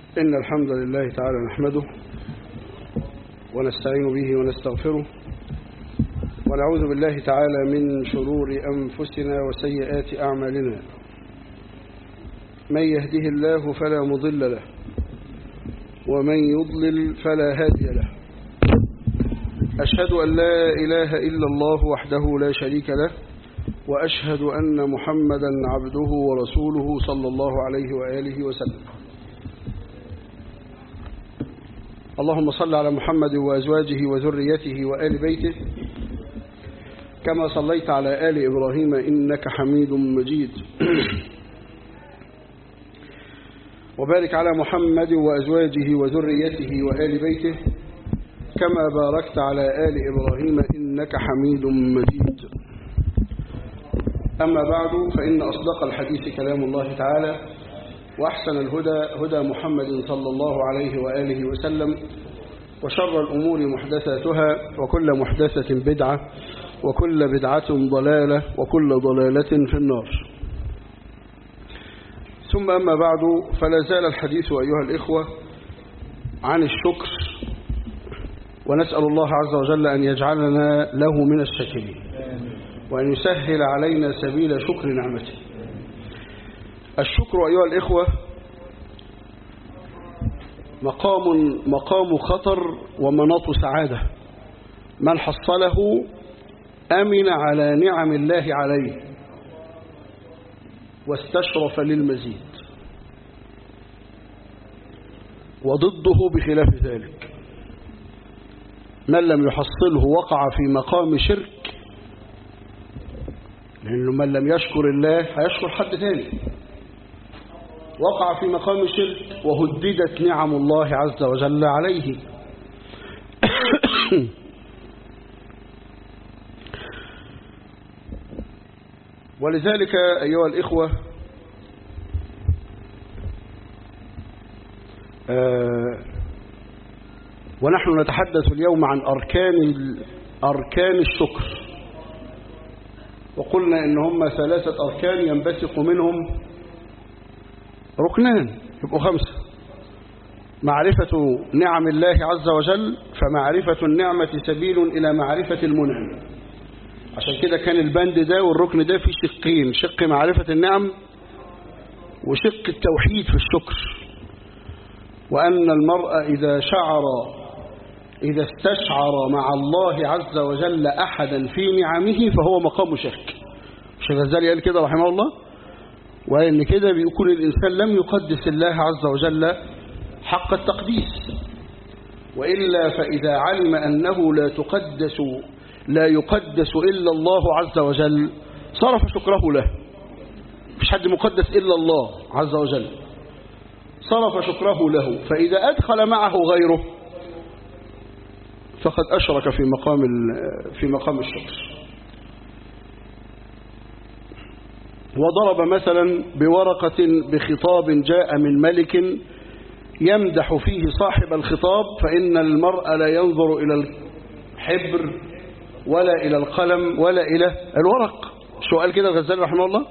إن الحمد لله تعالى نحمده ونستعين به ونستغفره ونعوذ بالله تعالى من شرور أنفسنا وسيئات أعمالنا من يهده الله فلا مضل له ومن يضلل فلا هادي له أشهد أن لا إله إلا الله وحده لا شريك له وأشهد أن محمدا عبده ورسوله صلى الله عليه وآله وسلم اللهم صل على محمد وأزواجه وذريته وآل بيته كما صليت على آل إبراهيم إنك حميد مجيد وبارك على محمد وأزواجه وذريته وآل بيته كما باركت على آل إبراهيم إنك حميد مجيد أما بعد فإن أصدق الحديث كلام الله تعالى وأحسن الهدى هدى محمد صلى الله عليه وآله وسلم وشر الأمور محدثاتها وكل محدثة بدعة وكل بدعة ضلالة وكل ضلالة في النار ثم أما بعد فلا زال الحديث أيها الإخوة عن الشكر ونسأل الله عز وجل أن يجعلنا له من الشاكرين وأن يسهل علينا سبيل شكر نعمته الشكر أيها الإخوة مقام مقام خطر ومناط سعادة من حصله أمن على نعم الله عليه واستشرف للمزيد وضده بخلاف ذلك من لم يحصله وقع في مقام شرك لأنه من لم يشكر الله هيشكر حد ثاني وقع في مقام الشرك وهددت نعم الله عز وجل عليه ولذلك أيها الإخوة آه ونحن نتحدث اليوم عن أركان أركان الشكر وقلنا إن هم ثلاثة أركان ينبثق منهم ركنان يبقوا خمسة معرفة نعم الله عز وجل فمعرفة النعمة سبيل إلى معرفة المنعم عشان كده كان البند ده والركن ده في شقين شق معرفة النعم وشق التوحيد في الشكر وأن المرء إذا شعر إذا استشعر مع الله عز وجل أحدا في نعمه فهو مقام شرك مش الغزالي قال كده رحمه الله وإن كده بيكون الإنسان لم يقدس الله عز وجل حق التقديس وإلا فإذا علم أنه لا تقدس لا يقدس إلا الله عز وجل صرف شكره له مش حد مقدس إلا الله عز وجل صرف شكره له فإذا أدخل معه غيره فقد أشرك في مقام في مقام الشكر وضرب مثلا بورقة بخطاب جاء من ملك يمدح فيه صاحب الخطاب فإن المرء لا ينظر إلى الحبر ولا إلى القلم ولا إلى الورق شو قال كده الغزالي رحمه الله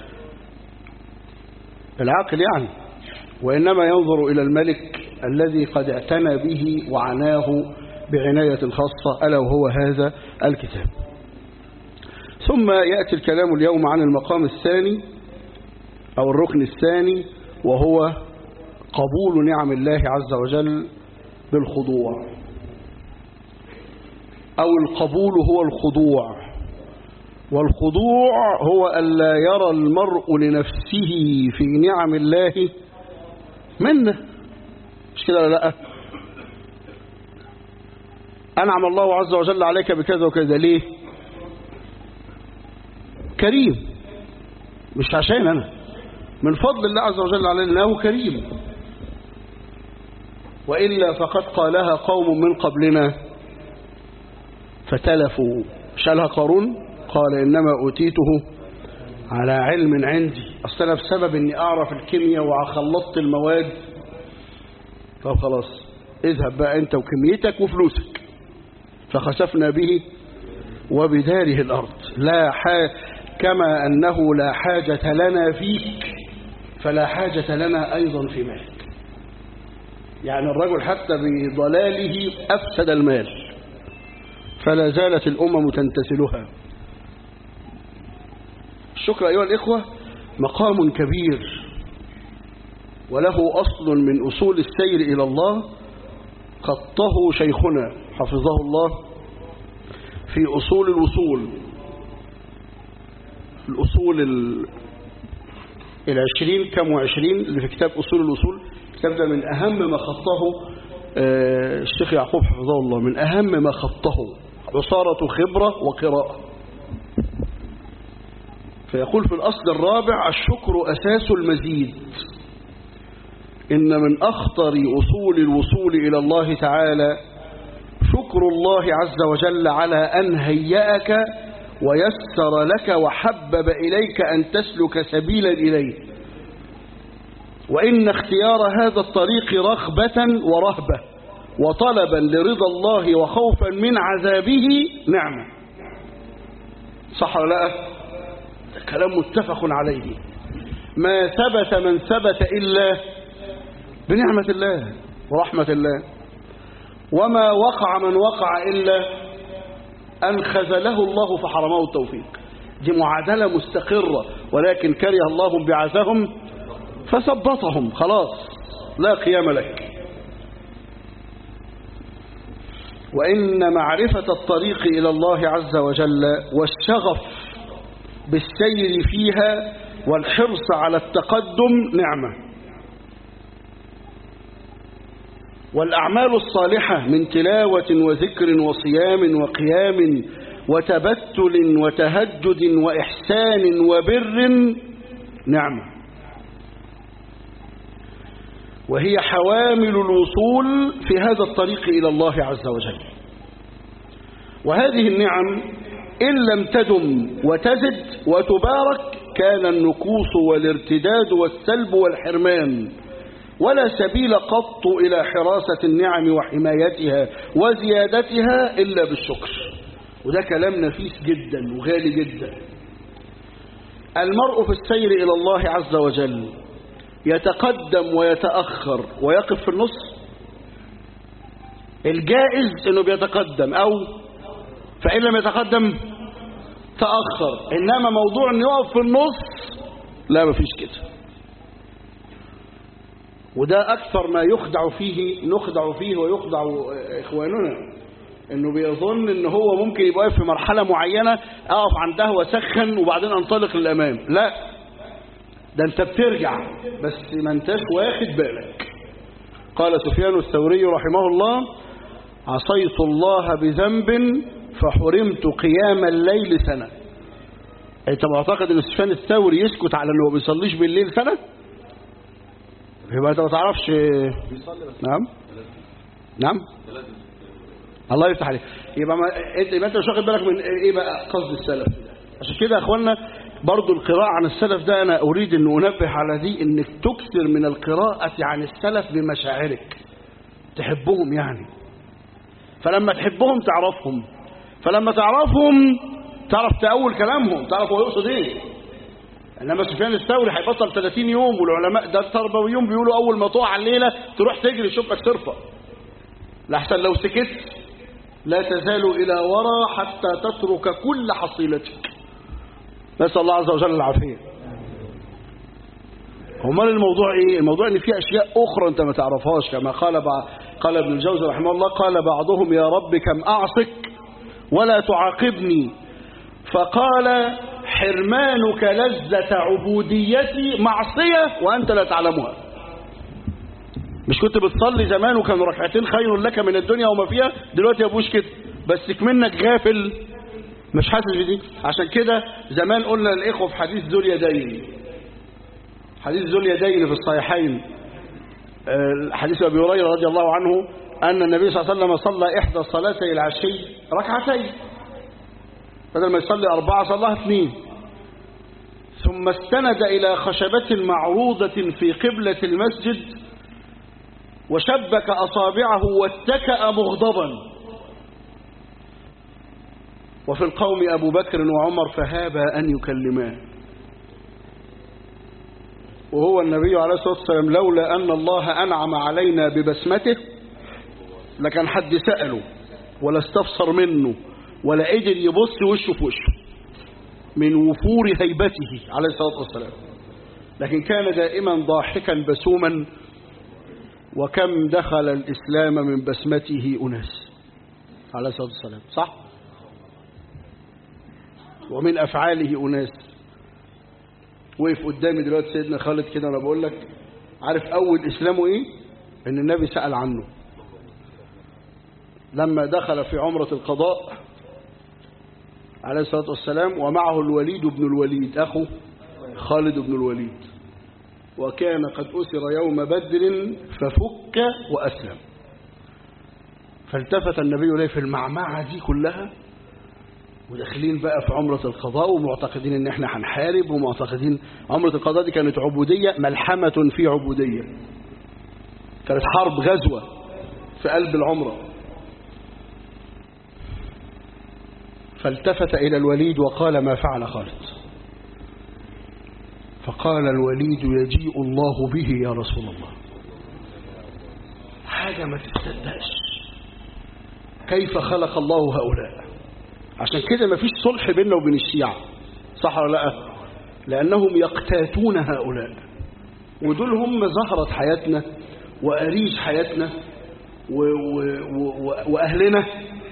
العاقل يعني وإنما ينظر إلى الملك الذي قد اعتنى به وعناه بعناية خاصة ألا وهو هذا الكتاب ثم يأتي الكلام اليوم عن المقام الثاني أو الركن الثاني وهو قبول نعم الله عز وجل بالخضوع أو القبول هو الخضوع والخضوع هو ألا يرى المرء لنفسه في نعم الله منه مش كده لا أنعم الله عز وجل عليك بكذا وكذا ليه كريم مش عشان أنا من فضل الله عز وجل علينا أنه كريم وإلا فقد قالها قوم من قبلنا فتلفوا شالها قارون قال إنما أوتيته على علم عندي أصل أنا بسبب أني أعرف الكيمياء وخلطت المواد طب خلاص اذهب بقى أنت وكميتك وفلوسك فخسفنا به وبداره الأرض لا حا كما أنه لا حاجة لنا فيك فلا حاجة لنا أيضا في مالك يعني الرجل حتى بضلاله أفسد المال فلا زالت الأمم تنتسلها الشكر أيها الإخوة مقام كبير وله أصل من أصول السير إلى الله خطه شيخنا حفظه الله في أصول الوصول الأصول ال... العشرين كم وعشرين اللي في كتاب أصول الوصول الكتاب ده من أهم ما خطه آه الشيخ يعقوب حفظه الله من أهم ما خطه عصارة خبرة وقراءة فيقول في الأصل الرابع الشكر أساس المزيد إن من أخطر أصول الوصول إلى الله تعالى شكر الله عز وجل على أن هيأك ويسر لك وحبب إليك أن تسلك سبيلا إليه وإن اختيار هذا الطريق رغبة ورهبة وطلبا لرضا الله وخوفا من عذابه نعمة صح ولا لا كلام متفق عليه ما ثبت من ثبت إلا بنعمة الله ورحمة الله وما وقع من وقع إلا أن خذله الله فحرمه التوفيق دي معادلة مستقرة ولكن كره الله بعثهم فثبطهم خلاص لا قيام لك وإن معرفة الطريق إلى الله عز وجل والشغف بالسير فيها والحرص على التقدم نعمة والأعمال الصالحة من تلاوة وذكر وصيام وقيام وتبتل وتهجد وإحسان وبر نعمة وهي حوامل الوصول في هذا الطريق إلى الله عز وجل وهذه النعم إن لم تدم وتزد وتبارك كان النكوص والارتداد والسلب والحرمان ولا سبيل قط إلى حراسة النعم وحمايتها وزيادتها إلا بالشكر وده كلام نفيس جدا وغالي جدا المرء في السير إلى الله عز وجل يتقدم ويتأخر ويقف في النص الجائز انه بيتقدم او فإن لم يتقدم تأخر إنما موضوع انه يقف في النص لا مفيش كده وده أكثر ما يخدع فيه نخدع فيه ويخدع إخواننا إنه بيظن إن هو ممكن يبقى واقف في مرحلة معينة أقف عندها وأسخن وبعدين أنطلق للأمام لا ده أنت بترجع بس ما أنتش واخد بالك قال سفيان الثوري رحمه الله عصيت الله بذنب فحرمت قيام الليل سنة أنت معتقد أن سفيان الثوري يسكت على أنه ما بيصليش بالليل سنة يبقى انت ما تعرفش نعم نعم الله يفتح عليك يبقى ما انت يبقى انت مش واخد بالك من ايه بقى قصد السلف عشان كده يا اخوانا برضو القراءة عن السلف ده انا اريد ان انبه على دي انك تكثر من القراءة عن السلف بمشاعرك تحبهم يعني فلما تحبهم تعرفهم فلما تعرفهم تعرف تأول كلامهم تعرف هو يقصد ايه انما سفيان الثوري هيبطل 30 يوم والعلماء ده التربويون بيقولوا اول ما تقع الليله تروح تجري تشوف لك صرفه لحسن لو سكت لا تزال الى ورا حتى تترك كل حصيلتك نسال الله عز وجل العافيه امال الموضوع ايه الموضوع ان في اشياء اخرى انت ما تعرفهاش كما قال قال ابن الجوزي رحمه الله قال بعضهم يا رب كم اعصك ولا تعاقبني فقال حرمانك لذة عبوديتي معصية وأنت لا تعلمها مش كنت بتصلي زمان وكان ركعتين خير لك من الدنيا وما فيها دلوقتي يا ابوش كده بس منك غافل مش حاسس بدي عشان كده زمان قلنا للإخوة في حديث ذو اليدين حديث ذو اليدين في الصحيحين حديث أبي هريرة رضي الله عنه أن النبي صلى الله عليه وسلم صلى إحدى صلاتي العشي ركعتين بدل ما يصلي أربعة صلاها اثنين ثم استند إلى خشبة معروضة في قبلة المسجد وشبك أصابعه واتكأ مغضبا وفي القوم أبو بكر وعمر فهابا أن يكلمان وهو النبي عليه الصلاة والسلام لولا أن الله أنعم علينا ببسمته لكان حد سأله ولا استفسر منه ولا قدر يبص وشه في وشه من وفور هيبته عليه الصلاة والسلام لكن كان دائما ضاحكا بسوما وكم دخل الإسلام من بسمته أناس عليه الصلاة والسلام صح ومن أفعاله أناس وقف قدامي دلوقتي سيدنا خالد كده أنا بقول لك عارف أول إسلامه إيه إن النبي سأل عنه لما دخل في عمرة القضاء عليه الصلاة والسلام ومعه الوليد بن الوليد أخو خالد بن الوليد وكان قد أسر يوم بدر ففك وأسلم فالتفت النبي إليه في المعمعة دي كلها وداخلين بقى في عمرة القضاء ومعتقدين ان احنا هنحارب ومعتقدين عمرة القضاء دي كانت عبودية ملحمة في عبودية كانت حرب غزوة في قلب العمرة فالتفت إلى الوليد وقال ما فعل خالد فقال الوليد يجيء الله به يا رسول الله حاجة ما تستدقش كيف خلق الله هؤلاء عشان كده ما فيش صلح بيننا وبين الشيعة صح ولا لا لأنهم يقتاتون هؤلاء ودول هم زهرة حياتنا وأريج حياتنا و و و وأهلنا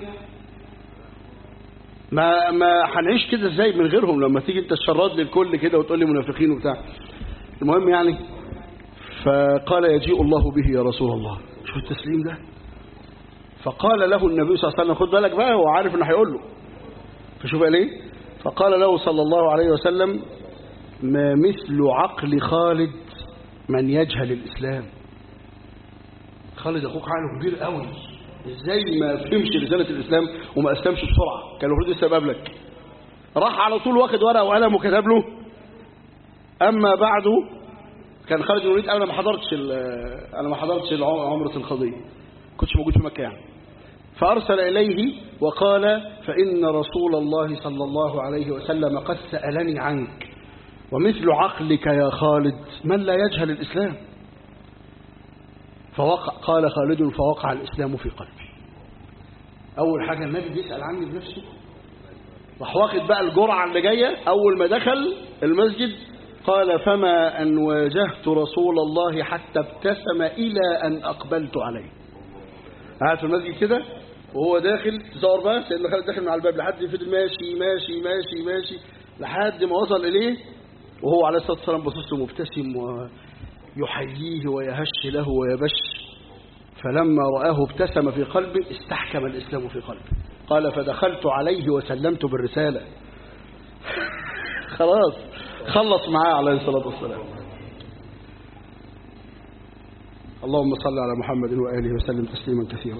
ما ما هنعيش كده ازاي من غيرهم لما تيجي انت الشراد للكل كده وتقول لي منافقين وبتاع المهم يعني فقال يجيء الله به يا رسول الله شوف التسليم ده فقال له النبي صلى الله عليه وسلم خد بالك بقى هو عارف انه هيقول له فشوف قال ايه فقال له صلى الله عليه وسلم ما مثل عقل خالد من يجهل الإسلام خالد أخوك عقله كبير قوي ازاي ما فهمش رسالة الإسلام وما أسلمش بسرعة كان المفروض لسه قبلك راح على طول واخد ورقة وقلم وكتب له أما بعد كان خالد بن الوليد أنا ما حضرتش أنا ما حضرتش عمرة القضية كنتش موجود في مكة يعني فأرسل إليه وقال فإن رسول الله صلى الله عليه وسلم قد سألني عنك ومثل عقلك يا خالد من لا يجهل الإسلام فوقع قال خالد فوقع الإسلام في قلبي أول حاجة النبي بيسأل عني بنفسه راح واخد بقى الجرعة اللي جاية أول ما دخل المسجد قال فما أن واجهت رسول الله حتى ابتسم إلى أن أقبلت عليه قاعد في المسجد كده وهو داخل تصور بقى سيدنا خالد داخل مع الباب لحد فضل ماشي ماشي ماشي ماشي لحد ما وصل إليه وهو عليه الصلاة والسلام بصص له مبتسم ويحييه ويهش له ويبش فلما رآه ابتسم في قلبه استحكم الإسلام في قلبه قال فدخلت عليه وسلمت بالرسالة خلاص خلص معاه عليه الصلاة والسلام اللهم صل على محمد وآله وسلم تسليما كثيرا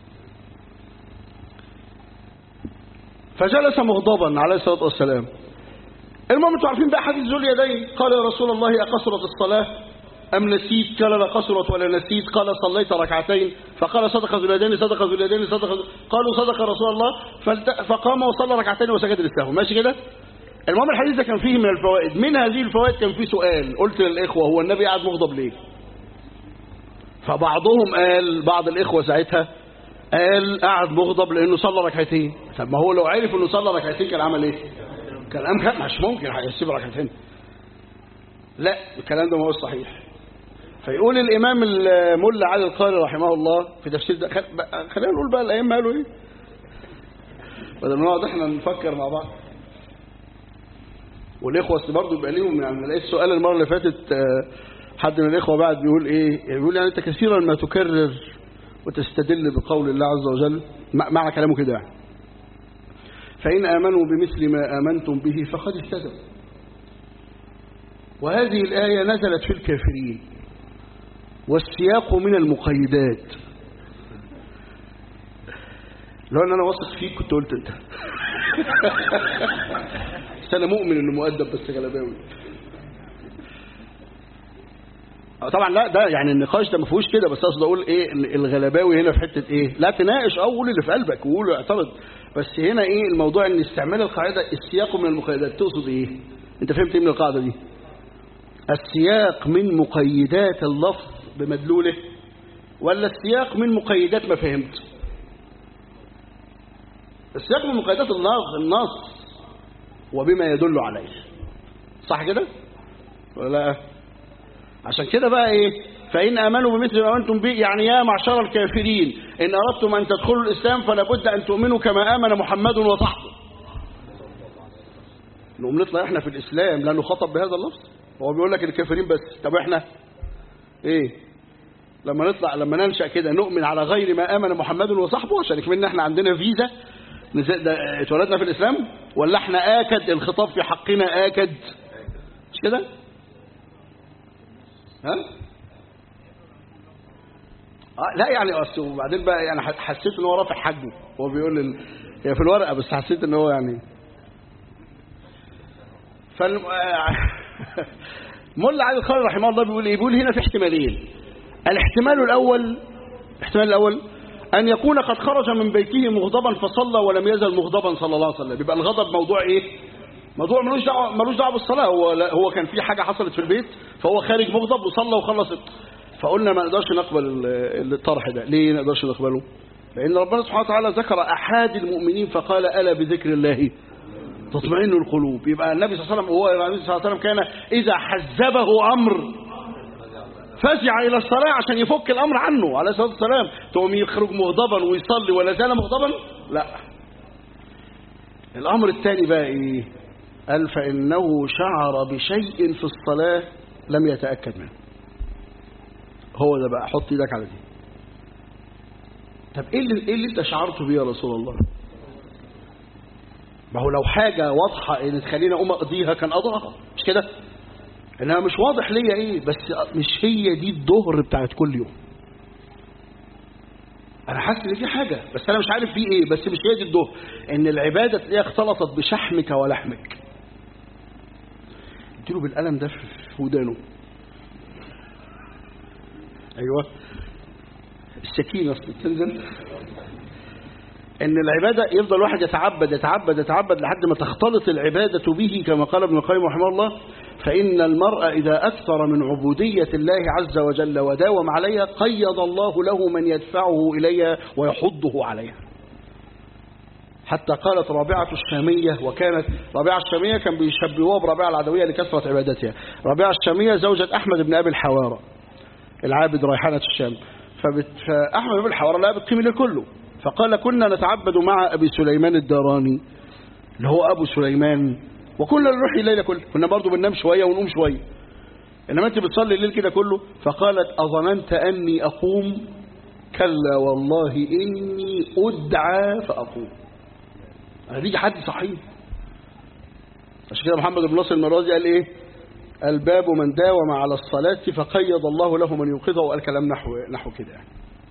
فجلس مغضبا عليه الصلاة والسلام المهم انتوا عارفين بقى حديث ذو اليدين قال يا رسول الله أقصرت الصلاة أم نسيت قال لا قصرت ولا نسيت قال صليت ركعتين فقال صدق ذو اليدين صدق ذو اليدين صدق قالوا صدق رسول الله فالت... فقام وصلى ركعتين وسجد للسهو ماشي كده المهم الحديث ده كان فيه من الفوائد من هذه الفوائد كان فيه سؤال قلت للإخوة هو النبي قاعد مغضب ليه فبعضهم قال بعض الإخوة ساعتها قال قاعد مغضب لأنه صلى ركعتين طب ما هو لو عرف أنه صلى ركعتين كان عمل إيه كان أمكن مش ممكن هيسيب ركعتين لا الكلام ده ما هو صحيح فيقول الإمام الملا علي القاري رحمه الله في تفسير ده خلينا نقول بقى الأئمة قالوا إيه بدل ما نقعد احنا نفكر مع بعض والإخوة أصل برضه يبقى ليهم يعني لقيت سؤال المرة اللي فاتت حد من الإخوة بعد بيقول إيه بيقول يعني أنت كثيرا ما تكرر وتستدل بقول الله عز وجل معنى كلامه كده يعني فإن آمنوا بمثل ما آمنتم به فقد اهتدوا وهذه الآية نزلت في الكافرين والسياق من المقيدات لو ان انا واثق فيك كنت قلت انت بس انا مؤمن انه مؤدب بس غلباوي طبعا لا ده يعني النقاش ده ما فيهوش كده بس اقصد اقول ايه الغلباوي هنا في حته ايه لا تناقش او قول اللي في قلبك وقول اعترض بس هنا ايه الموضوع ان استعمال القاعده السياق من المقيدات تقصد ايه انت فهمت ايه من القاعده دي السياق من مقيدات اللفظ بمدلوله ولا السياق من مقيدات ما فهمت السياق من مقيدات النص النص وبما يدل عليه صح كده ولا لا عشان كده بقى ايه فإن آمنوا بمثل ما آمنتم به يعني يا معشر الكافرين إن أردتم أن تدخلوا الإسلام فلا بد أن تؤمنوا كما آمن محمد وصحبه نقوم نطلع احنا في الإسلام لا نخاطب بهذا اللفظ هو بيقول لك الكافرين بس طب احنا ايه لما نطلع لما ننشأ كده نؤمن على غير ما آمن محمد وصحبه عشان كمان احنا عندنا فيزا نز- ده- اتولدنا في الإسلام ولا احنا آكد الخطاب في حقنا آكد مش كده ها آه لا يعني أصل وبعدين بقى يعني ح- حسيت ان هو رافع حجمه هو بيقول لي هي في الورقه بس حسيت ان هو يعني فال ملا علي الخالد رحمه الله بيقول ايه بيقول هنا في احتمالين الاحتمال الاول الاحتمال الاول ان يكون قد خرج من بيته مغضبا فصلى ولم يزل مغضبا صلى الله عليه وسلم يبقى الغضب موضوع ايه موضوع ملوش دعوه ملوش دعوه بالصلاه هو لا- هو كان في حاجه حصلت في البيت فهو خارج مغضب وصلى وخلص فقلنا ما نقدرش نقبل ال- الطرح ده ليه ما نقدرش نقبله لان ربنا سبحانه وتعالى ذكر احاد المؤمنين فقال الا بذكر الله تطمئن القلوب يبقى النبي صلى الله عليه وسلم هو النبي صلى الله عليه وسلم كان اذا حزبه امر فزع الى الصلاه عشان يفك الامر عنه عليه الصلاه والسلام تقوم يخرج مغضبا ويصلي ولا زال مغضبا لا الامر الثاني بقى ايه قال فانه شعر بشيء في الصلاه لم يتاكد منه هو ده بقى حط ايدك على دي طب ايه اللي, إيه اللي انت شعرت بيه يا رسول الله ما هو لو حاجة واضحة ان تخليني اقوم اقضيها كان قضاها مش كده انها مش واضح ليا ايه بس مش هي دي الظهر بتاعت كل يوم انا حاسس ان في حاجة بس انا مش عارف في ايه بس مش هي دي الظهر ان العبادة تلاقيها اختلطت بشحمك ولحمك اديله بالقلم ده في ودانه ايوه السكينة أصل تنزل ان العبادة يفضل الواحد يتعبد يتعبد يتعبد لحد ما تختلط العبادة به كما قال ابن القيم رحمه الله فإن المرء إذا أكثر من عبودية الله عز وجل وداوم عليها قيض الله له من يدفعه إليها ويحضه عليها حتى قالت رابعة الشامية وكانت رابعة الشامية كان بيشبهوها برابعة العدوية لكثرة عبادتها رابعة الشامية زوجة أحمد بن أبي الحوارى العابد ريحانة الشام فبت... فأحمد بن أبي الحوارى لا بتقيم الليل كله فقال كنا نتعبد مع أبي سليمان الداراني اللي هو أبو سليمان وكنا نروح الليلة كله كنا برضو بننام شوية ونقوم شوية إنما أنت بتصلي الليل كده كله فقالت أظننت أني أقوم كلا والله إني أدعى فأقوم هتيجي حد صحيح عشان كده محمد بن ناصر المرازي قال إيه الباب من داوم على الصلاة فقيض الله له من يوقظه وقال كلام نحو نحو كده يعني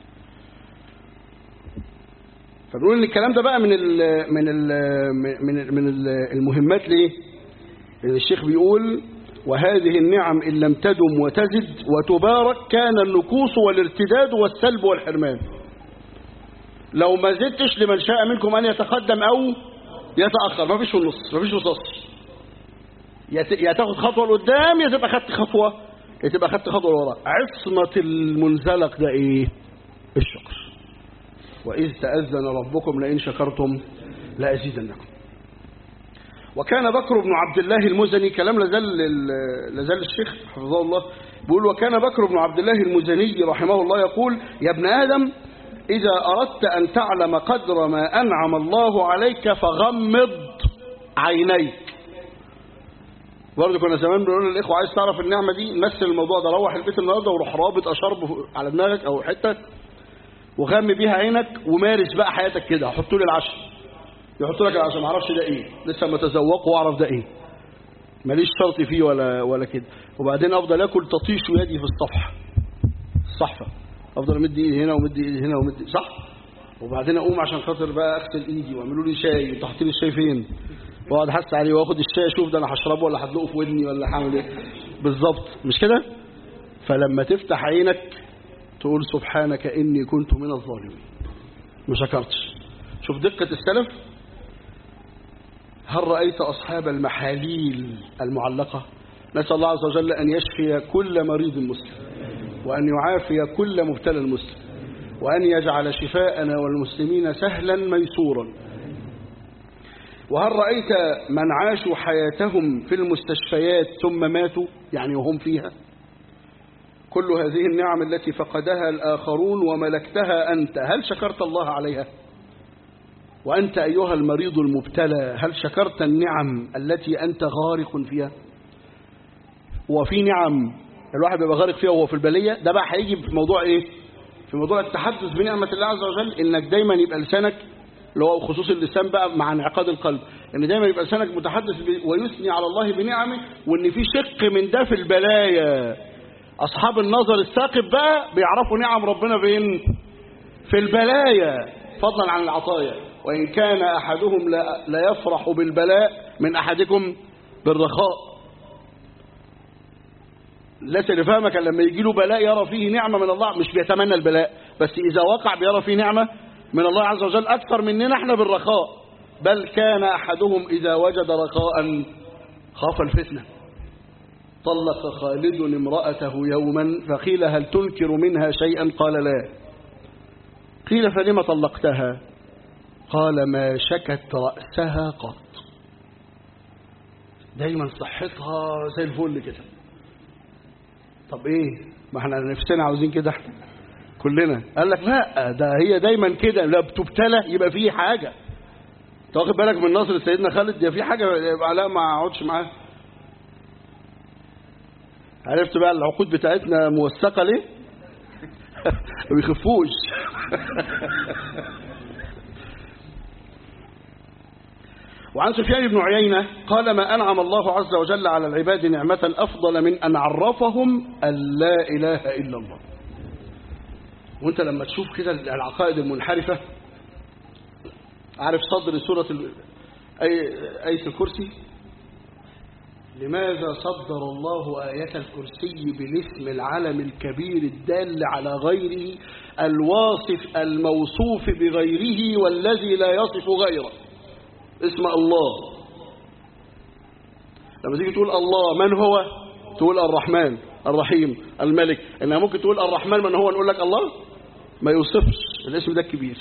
فبنقول ان الكلام ده بقى من ال من ال من ال من ال المهمات ليه لان الشيخ بيقول وهذه النعم ان لم تدم وتزد وتبارك كان النكوص والارتداد والسلب والحرمان لو ما زدتش لمن شاء منكم ان يتقدم او يتاخر ما فيش في النص ما فيش وسط يا تاخد خطوه لقدام يا تبقى خدت خطوه يا تبقى خدت خطوه لورا عصمه المنزلق ده ايه الشكر وإذ تأذن ربكم لئن شكرتم لأزيدنكم وكان بكر بن عبد الله المزني كلام لازال لازال الشيخ حفظه الله بيقول وكان بكر بن عبد الله المزني رحمه الله يقول يا ابن آدم إذا أردت أن تعلم قدر ما أنعم الله عليك فغمض عينيك برضه كنا زمان بنقول للإخوة عايز تعرف النعمة دي مثل الموضوع ده روح البيت النهارده وروح رابط أشرب على دماغك أو حتة وغمي بيها عينك ومارس بقى حياتك كده حطوا لي العشاء يحطوا لك العشاء ما اعرفش ده ايه لسه ما تذوقه واعرف ده ايه ماليش شرط فيه ولا ولا كده وبعدين افضل اكل تطيش يدي في الصفحه الصحفه افضل امد ايدي هنا ومد ايدي هنا ومد صح وبعدين اقوم عشان خاطر بقى اغسل ايدي واعملوا لي شاي انتوا حاطين الشاي فين واقعد احس عليه واخد الشاي اشوف ده انا هشربه ولا هدلقه في ودني ولا هعمل ايه بالظبط مش كده فلما تفتح عينك تقول سبحانك إني كنت من الظالمين ما شكرتش شوف دقة السلف هل رأيت أصحاب المحاليل المعلقة نسأل الله عز وجل أن يشفي كل مريض مسلم وأن يعافي كل مبتلى مسلم وأن يجعل شفاءنا والمسلمين سهلا ميسورا وهل رأيت من عاشوا حياتهم في المستشفيات ثم ماتوا يعني وهم فيها كل هذه النعم التي فقدها الآخرون وملكتها أنت هل شكرت الله عليها وأنت أيها المريض المبتلى هل شكرت النعم التي أنت غارق فيها وفي نعم الواحد بيبقى غارق فيها وهو في البلية ده بقى هيجي في موضوع ايه في موضوع التحدث بنعمة الله عز وجل انك دايما يبقى لسانك اللي هو خصوص اللسان بقى مع انعقاد القلب ان دايما يبقى لسانك متحدث ويثني على الله بنعمه وان في شق من ده في البلايا اصحاب النظر الثاقب بقى بيعرفوا نعم ربنا فين في البلايا فضلا عن العطايا وان كان احدهم لا يفرح بالبلاء من احدكم بالرخاء الناس اللي فاهمك لما يجي له بلاء يرى فيه نعمة من الله مش بيتمنى البلاء بس إذا وقع بيرى فيه نعمة من الله عز وجل أكثر مننا احنا بالرخاء بل كان أحدهم إذا وجد رخاء خاف الفتنة طلق خالد امرأته يوما فقيل هل تنكر منها شيئا قال لا قيل فلم طلقتها قال ما شكت رأسها قط دايما صحتها زي الفل كده طب ايه ما احنا نفسنا عاوزين كده احنا كلنا قال لك لا ده هي دايما كده لا بتبتلى يبقى في حاجه انت واخد بالك من نصر سيدنا خالد ده في حاجه يبقى لا ما اقعدش معاه عرفت بقى العقود بتاعتنا موثقه ليه ما بيخفوش وعن سفيان بن عيينة قال ما أنعم الله عز وجل على العباد نعمة أفضل من أن عرفهم أن لا إله إلا الله وانت لما تشوف كده العقائد المنحرفة عارف صدر سورة ال... أي... آية الكرسي لماذا صدر الله آية الكرسي بالاسم العلم الكبير الدال على غيره الواصف الموصوف بغيره والذي لا يصف غيره اسم الله لما تيجي تقول الله من هو تقول الرحمن الرحيم الملك انها ممكن تقول الرحمن من هو نقول لك الله ما يوصفش الاسم ده كبير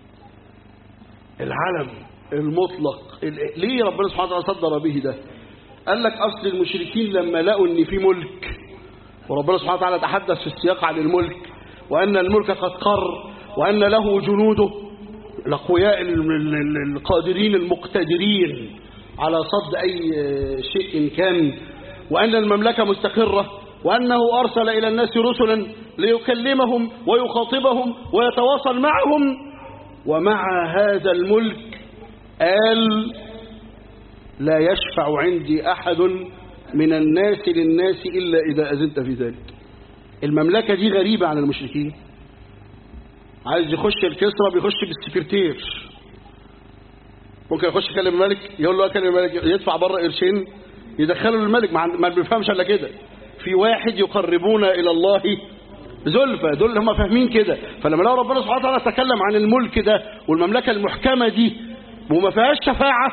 العلم المطلق ليه ربنا سبحانه وتعالى صدر به ده قال لك اصل المشركين لما لقوا ان في ملك وربنا سبحانه وتعالى تحدث في السياق عن الملك وان الملك قد قر وان له جنوده الأقوياء القادرين المقتدرين على صد أي شيء كان وأن المملكة مستقرة وأنه أرسل إلى الناس رسلا ليكلمهم ويخاطبهم ويتواصل معهم ومع هذا الملك قال لا يشفع عندي أحد من الناس للناس إلا إذا أذنت في ذلك المملكة دي غريبة عن المشركين عايز يخش الكسرى بيخش بالسكرتير ممكن يخش يكلم الملك يقول له اكلم الملك يدفع بره قرشين يدخله للملك ما بيفهمش الا كده في واحد يقربون الى الله زلفى دول اللي هم فاهمين كده فلما لقوا ربنا سبحانه وتعالى تكلم عن الملك ده والمملكه المحكمه دي وما فيهاش شفاعه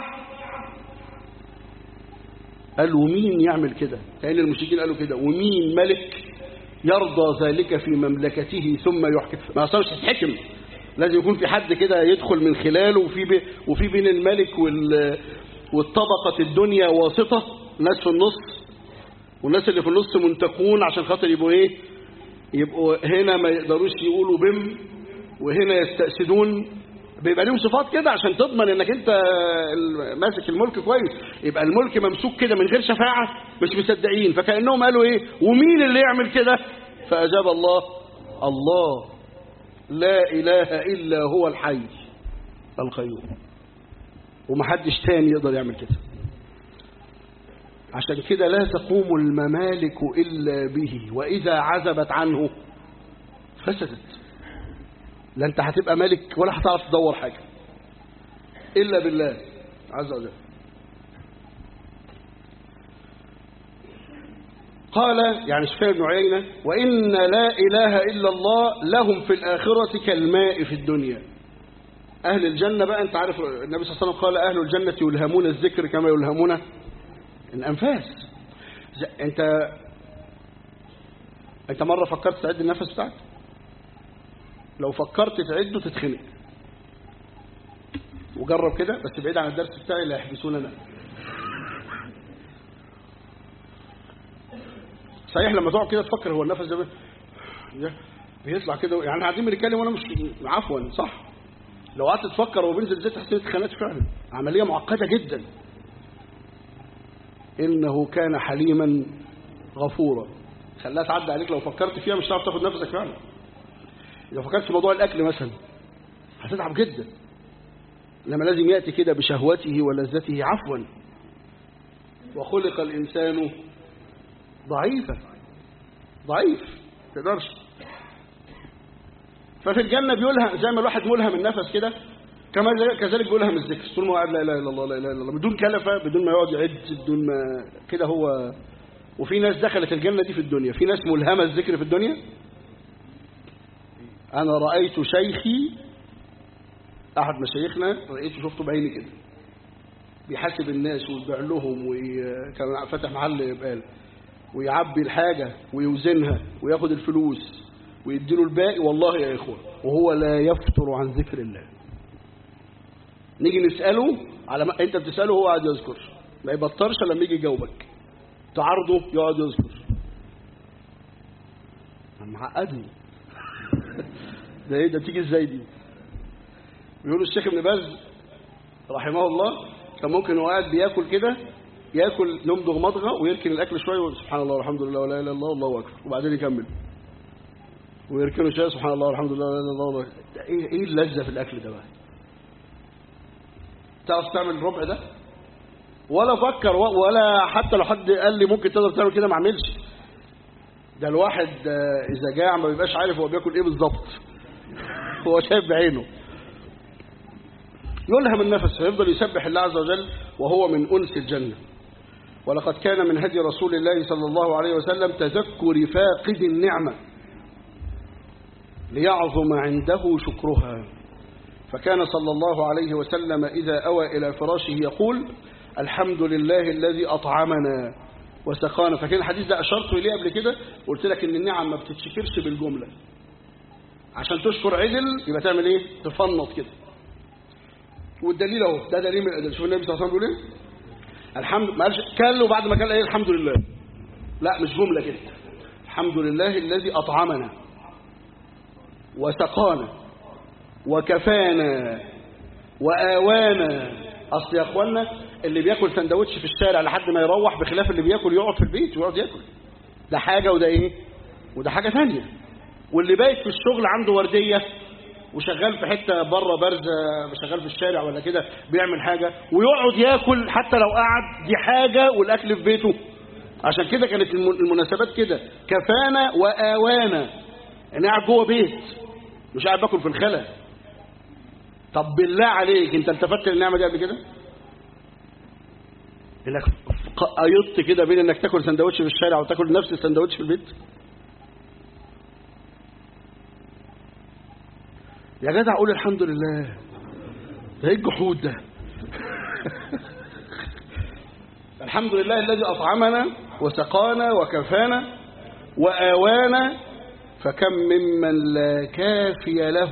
قال ومين يعمل كده كان المشركين قالوا كده ومين ملك يرضى ذلك في مملكته ثم يحكم ما أصلاش تتحكم لازم يكون في حد كده يدخل من خلاله وفي بي وفي بين الملك وال والطبقة الدنيا واسطة ناس في النص والناس اللي في النص منتقون عشان خاطر يبقوا ايه يبقوا هنا ما يقدروش يقولوا بم وهنا يستأسدون بيبقى لهم صفات كده عشان تضمن انك انت ماسك الملك كويس يبقى الملك ممسوك كده من غير شفاعة مش مصدقين فكأنهم قالوا ايه ومين اللي يعمل كده فأجاب الله الله لا إله إلا هو الحي القيوم ومحدش تاني يقدر يعمل كده عشان كده لا تقوم الممالك إلا به وإذا عزبت عنه فسدت لا انت هتبقى ملك ولا هتعرف تدور حاجة إلا بالله عز وجل قال يعني سفيان بن عيينة وإن لا إله إلا الله لهم في الآخرة كالماء في الدنيا أهل الجنة بقى أنت عارف النبي صلى الله عليه وسلم قال أهل الجنة يلهمون الذكر كما يلهمون الأنفاس ز- انت انت مرة فكرت تعد النفس بتاعك لو فكرت تعده تتخنق وجرب كده بس بعيد عن الدرس بتاعي اللي هيحبسوننا صحيح لما تقعد كده تفكر هو النفس ده بي- بيطلع كده يعني احنا قاعدين بنتكلم وانا مش عفوا صح لو قعدت تفكر وهو بينزل زيت حسيت اتخانقت فعلا عمليه معقده جدا انه كان حليما غفورا خلاها تعدي عليك لو فكرت فيها مش هتعرف تاخد نفسك فعلا لو فكرت في موضوع الاكل مثلا هتتعب جدا لما لازم ياتي كده بشهوته ولذته عفوا وخلق الانسان ضعيفا ضعيف ما تقدرش ففي الجنة بيلهم زي ما الواحد ملهم النفس كده كما زي- كذلك بيلهم الذكر طول ما هو قاعد لا اله الا الله لا اله الا الله بدون كلفة بدون ما يقعد يعد بدون ما كده هو وفي ناس دخلت الجنة دي في الدنيا في ناس ملهمة الذكر في الدنيا أنا رأيت شيخي أحد مشايخنا رأيته شفته بعيني كده بيحاسب الناس ويبيع لهم وكان فاتح محل بقال ويعبي الحاجة ويوزنها وياخد الفلوس ويديله الباقي والله يا إخوة وهو لا يفتر عن ذكر الله نيجي نسأله على ما أنت بتسأله هو قاعد يذكر ما يبطرش لما يجي يجاوبك تعرضه يقعد يذكر معقدني ده ايه ده تيجي ازاي دي بيقولوا الشيخ ابن باز رحمه الله كان ممكن هو قاعد بياكل كده ياكل نمضغ مضغه ويركن الاكل شويه ويقول سبحان الله والحمد لله ولا اله الا الله والله اكبر وبعدين يكمل ويركنه شويه سبحان الله والحمد لله ولا اله الا الله والله ده ايه ايه اللذه في الاكل ده بقى تعرف تعمل الربع ده ولا فكر و- ولا حتى لو حد قال لي ممكن تقدر تعمل كده ما اعملش ده الواحد آه، اذا جاع ما بيبقاش عارف هو بياكل ايه بالظبط هو شايف بعينه يلهم النفس فيفضل يسبح الله عز وجل وهو من أنس الجنة ولقد كان من هدي رسول الله صلى الله عليه وسلم تذكر فاقد النعمة ليعظم عنده شكرها فكان صلى الله عليه وسلم إذا أوى إلى فراشه يقول الحمد لله الذي أطعمنا وسقانا فكان الحديث ده أشرت إليه قبل كده قلت لك إن النعم ما بتتشكرش بالجملة عشان تشكر عدل يبقى تعمل إيه تفنط كده والدليل اهو ده دليل من الادله شوف النبي صلى الله عليه وسلم بيقول ايه الحمد ما قالش كل وبعد ما كان ايه الحمد لله لا مش جمله كده الحمد لله الذي اطعمنا وسقانا وكفانا واوانا اصل يا اخوانا اللي بياكل سندوتش في الشارع لحد ما يروح بخلاف اللي بياكل يقعد في البيت ويقعد ياكل ده حاجه وده ايه وده حاجه ثانيه واللي بايت في الشغل عنده ورديه وشغال في حته بره بارزه شغال في الشارع ولا كده بيعمل حاجه ويقعد ياكل حتى لو قعد دي حاجه والاكل في بيته عشان كده كانت الم- المناسبات كده كفانا واوانا انا قاعد جوه بيت مش قاعد باكل في الخلا طب بالله عليك انت التفت للنعمه دي قبل كده انك قيضت كده بين انك تاكل سندوتش في الشارع وتاكل نفس السندوتش في البيت يا جدع قول الحمد لله ده ايه الجحود ده الحمد لله الذي أطعمنا وسقانا وكفانا وآوانا فكم ممن لا كافي له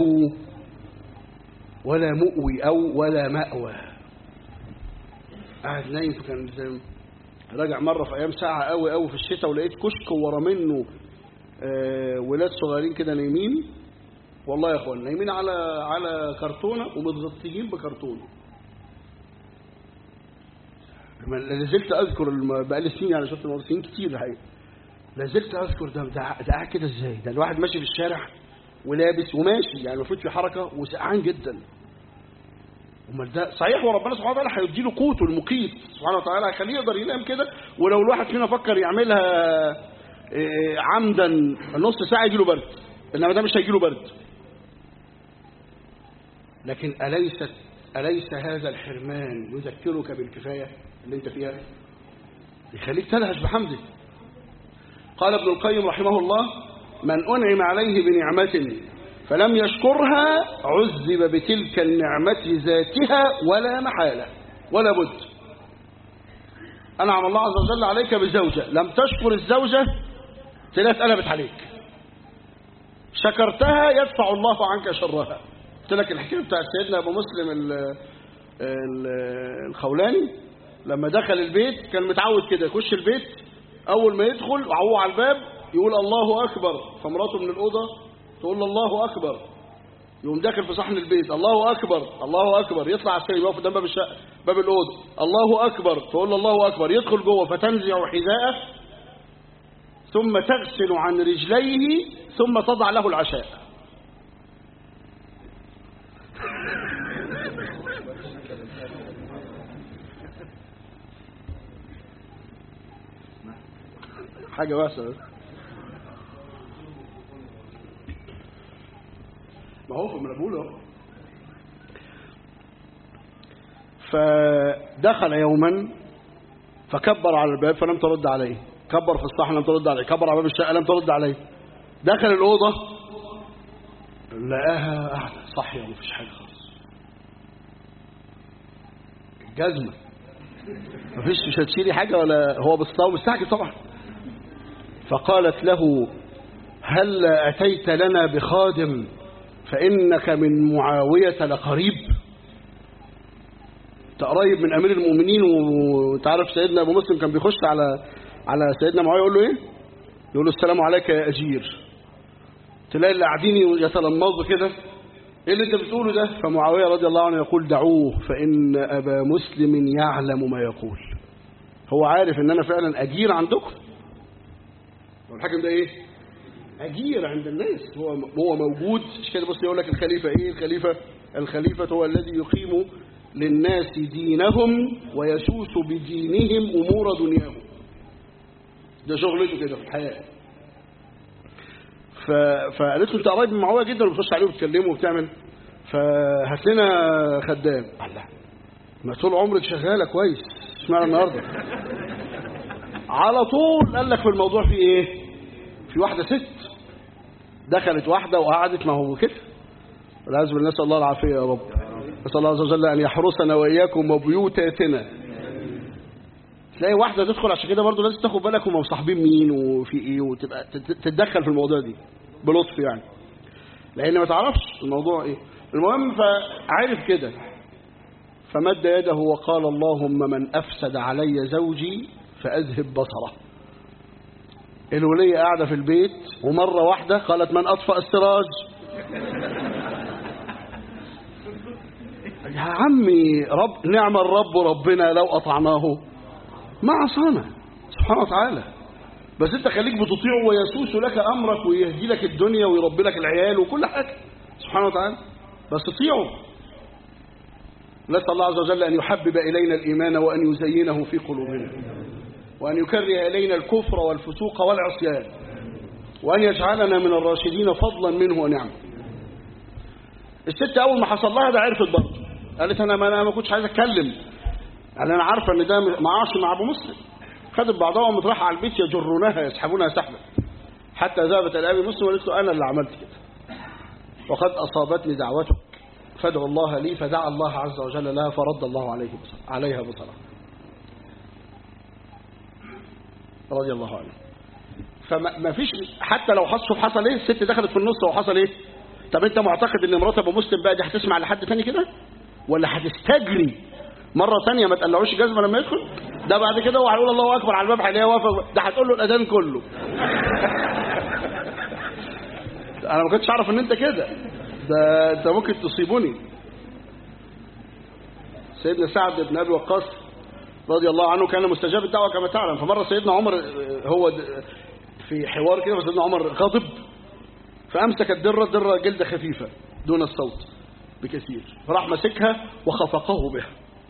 ولا مؤوي أو ولا مأوى قاعد نايم كان زي- راجع مرة في أيام ساعة قوي قوي في الشتاء ولقيت كشك ورا منه آه، ولاد صغيرين كده نايمين والله يا اخوان نايمين على على كرتونه ومتغطيين بكرتونه لما لازلت اذكر الم- بقالي سنين انا شفت المدرسين كتير الحقيقه لازلت اذكر ده ده ده قاعد كده ازاي ده الواحد ماشي في الشارع ولابس وماشي يعني المفروض في حركه وسقعان جدا امال ده صحيح وربنا سبحانه وتعالى هيديله قوته المقيت سبحانه وتعالى هيخليه يقدر ينام كده ولو الواحد فينا فكر يعملها إيه، عمدا نص ساعه يجيله برد انما ده مش هيجيله برد لكن أليست أليس هذا الحرمان يذكرك بالكفاية اللي انت فيها يخليك تلهج بحمده قال ابن القيم رحمه الله من أنعم عليه بنعمة فلم يشكرها عذب بتلك النعمة ذاتها ولا محالة ولا بد أنعم الله عز وجل عليك بزوجة لم تشكر الزوجة تلاقيها اتقلبت عليك شكرتها يدفع الله عنك شرها قلت لك الحكاية بتاعت سيدنا أبو مسلم ال ال الخولاني لما دخل البيت كان متعود كده يخش البيت أول ما يدخل وهو على الباب يقول الله أكبر فمراته من الأوضة تقول له الله أكبر يقوم داخل في صحن البيت الله أكبر الله أكبر يطلع على السرير يقف قدام باب الشقة باب الأوضة الله أكبر تقول له الله أكبر يدخل جوه فتنزع حذاءه ثم تغسل عن رجليه ثم تضع له العشاء حاجة واسعة ما هو ما انا بقول اهو فدخل يوما فكبر على الباب فلم ترد عليه كبر في الصحن لم ترد عليه كبر على باب الشقه لم ترد عليه دخل الاوضه لقاها قاعده صاحيه ومفيش حاجه خالص الجزمه مفيش مش هتشيلي حاجه ولا هو بالصوم مستعجل طبعا فقالت له هل اتيت لنا بخادم فإنك من معاوية لقريب قريب من أمير المؤمنين وتعرف سيدنا أبو مسلم كان بيخش على على سيدنا معاوية يقول له إيه يقول له السلام عليك يا أجير تلاقي اللي قاعدين يتلمظوا كده إيه اللي أنت بتقوله ده فمعاوية رضي الله عنه يقول دعوه فإن أبا مسلم يعلم ما يقول هو عارف إن أنا فعلا أجير عندكم والحاكم ده إيه أجير عند الناس هو هو موجود مش كده بص يقول لك الخليفة إيه الخليفة الخليفة هو الذي يقيم للناس دينهم ويسوس بدينهم أمور دنياهم ده شغلته كده في الحياة ف... فقالت له انت قريب من معاويه جدا وبتخش عليه وبتكلمه وبتعمل فهات لنا خدام الله ما طول عمرك شغاله كويس اشمعنى النهارده على طول قال لك في الموضوع في ايه في واحده ست دخلت واحدة وقعدت ما هو كده والعياذ بالله نسأل الله العافية يا رب نسأل الله عز وجل أن يحرسنا وإياكم وبيوتاتنا تلاقي واحدة تدخل عشان كده برضه لازم تاخد بالك هم مصاحبين مين وفي إيه وتبقى تتدخل في الموضوع دي بلطف يعني لأن ما تعرفش الموضوع إيه المهم فعرف كده فمد يده وقال اللهم من أفسد علي زوجي فأذهب بصره الولية قاعدة في البيت ومرة واحدة قالت من أطفأ السراج يا عمي رب نعم الرب ربنا لو أطعناه ما عصانا سبحانه وتعالى بس انت خليك بتطيعه ويسوس لك أمرك ويهدي لك الدنيا ويربي لك العيال وكل حاجة سبحانه وتعالى بس تطيعه نسأل الله عز وجل أن يحبب إلينا الإيمان وأن يزينه في قلوبنا وأن يكره إلينا الكفر والفسوق والعصيان وأن يجعلنا من الراشدين فضلا منه ونعمه الست أول ما حصل لها ده عرفت برضه قالت أنا ما, أنا ما كنتش عايز أتكلم يعني أنا عارفة إن ده معاش مع أبو مسلم خدت بعضها وقامت رايحة على البيت يجرونها يسحبونها سحبا حتى ذهبت إلى أبي مسلم وقالت له أنا اللي عملت كده وقد أصابتني دعوتك فادعو الله لي فدعا الله عز وجل لها فرد الله عليه بصر عليها بصرها رضي الله عنه فما فيش حتى لو حصل حصل ايه الست دخلت في النص وحصل ايه طب انت معتقد ان مرات ابو مسلم بقى دي هتسمع لحد تاني كده ولا هتستجري مره ثانيه ما تقلعوش جزمه لما يدخل ده بعد كده هو هيقول الله اكبر على الباب هيلاقيه واقف ده هتقول له الاذان كله انا ما كنتش اعرف ان انت كده ده انت ممكن تصيبني سيدنا سعد بن ابي وقاص رضي الله عنه كان مستجاب الدعوه كما تعلم فمره سيدنا عمر هو في حوار كده سيدنا عمر غضب فامسك الدره الدره جلده خفيفه دون الصوت بكثير فراح مسكها وخفقه بها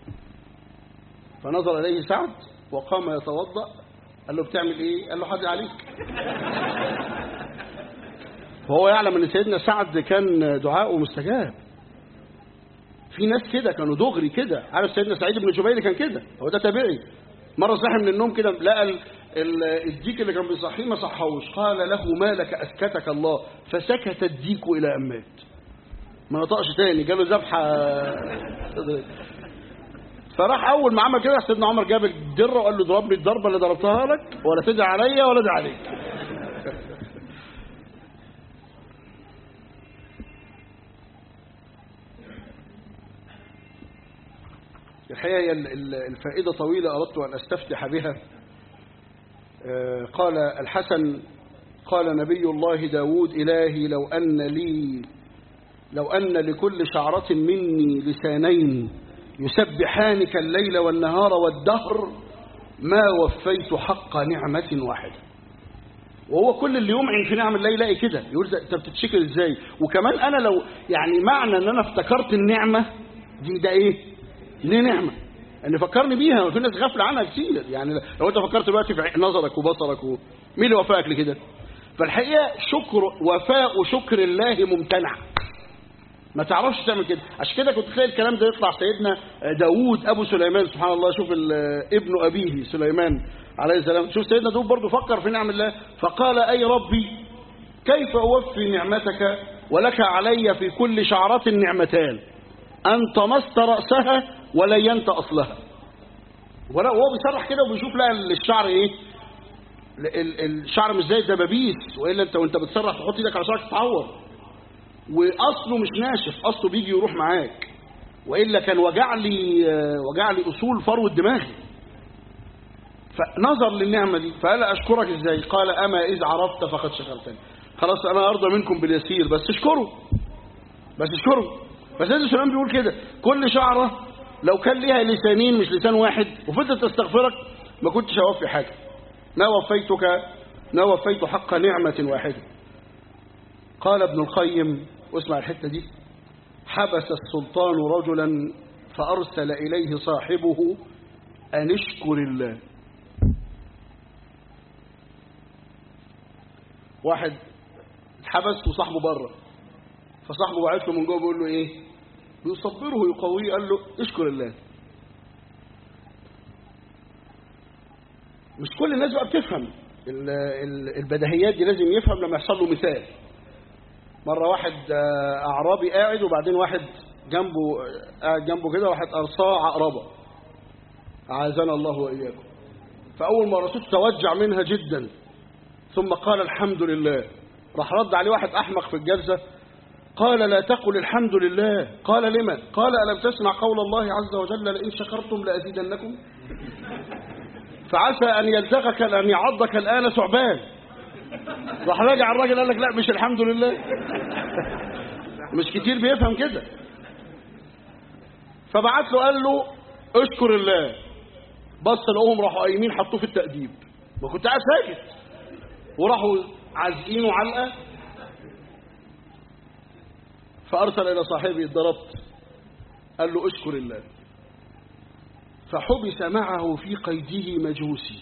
فنظر اليه سعد وقام يتوضا قال له بتعمل ايه قال له حاضر عليك وهو يعلم ان سيدنا سعد كان دعاءه مستجاب في ناس كده كانوا دغري كده عارف سيدنا سعيد بن جبير كان كده هو ده تابعي مره صحي من النوم كده لقى الديك اللي كان بيصحيه ما صحوش قال له ما لك اسكتك الله فسكت الديك الى ان مات ما نطقش تاني جاله ذبحه فراح اول ما عمل كده سيدنا عمر جاب الدره وقال له اضربني الضربه اللي ضربتها لك ولا تدعي عليا ولا ادعي عليك الحقيقه هي ال- ال- الفائده طويله اردت ان استفتح بها آه، قال الحسن قال نبي الله داود إلهي لو أن لي لو أن لكل شعرة مني لسانين يسبحانك الليل والنهار والدهر ما وفيت حق نعمة واحدة وهو كل اللي يمعن في نعم الله يلاقي كده يقول ده انت بتتشكر ازاي وكمان انا لو يعني معنى ان انا افتكرت النعمة دي ده ايه دي نعمة ان فكرني بيها في ناس غافله عنها كتير يعني لو انت فكرت دلوقتي في نظرك وبصرك و... مين اللي وفقك لكده فالحقيقه شكر وفاء شكر الله ممتنع ما تعرفش تعمل كده عشان كده كنت تلاقي الكلام ده يطلع سيدنا داوود ابو سليمان سبحان الله شوف ال- ابن ابيه سليمان عليه السلام شوف سيدنا داوود برضه فكر في نعم الله فقال اي ربي كيف اوفي نعمتك ولك علي في كل شعرة نعمتان أن طمست رأسها ولينت أصلها ولا هو بيصرح كده وبيشوف لا الشعر ايه ال- ال- الشعر مش زي الدبابيس والا انت وانت بتسرح تحط ايدك على شعرك تتعور واصله مش ناشف اصله بيجي يروح معاك والا كان وجع لي آه، وجع لي اصول فروه دماغي فنظر للنعمه دي فقال اشكرك ازاي قال اما اذ عرفت فقد شكرتني خلاص انا ارضى منكم باليسير بس اشكروا بس اشكروا فسيدنا سليمان بيقول كده كل شعره لو كان ليها لسانين مش لسان واحد وفضلت تستغفرك ما كنتش اوفي حاجه ما وفيتك ما وفيت حق نعمه واحده قال ابن القيم واسمع الحته دي حبس السلطان رجلا فارسل اليه صاحبه ان اشكر الله واحد اتحبس وصاحبه بره فصاحبه بعت له من جوه بيقول له ايه بيصبره ويقويه قال له اشكر الله مش كل الناس بقى بتفهم ال- ال- البديهيات دي لازم يفهم لما يحصل له مثال مرة واحد آه، أعرابي قاعد وبعدين واحد جنبه قاعد جنبه كده واحد أرصاه عقربة أعاذنا الله وإياكم فأول ما الرسول توجع منها جدا ثم قال الحمد لله راح رد عليه واحد أحمق في الجلسة قال لا تقل الحمد لله قال لما قال ألم تسمع قول الله عز وجل لئن شكرتم لأزيدنكم فعسى أن يلزغك أن يعضك الآن ثعبان راح راجع الراجل قال لك لا مش الحمد لله مش كتير بيفهم كده فبعت له قال له اشكر الله بص لقوهم راحوا قايمين حطوه في التأديب ما كنت قاعد ساكت وراحوا عازقينه علقه فأرسل إلى صاحبه اتضربت قال له اشكر الله فحبس معه في قيده مجوسي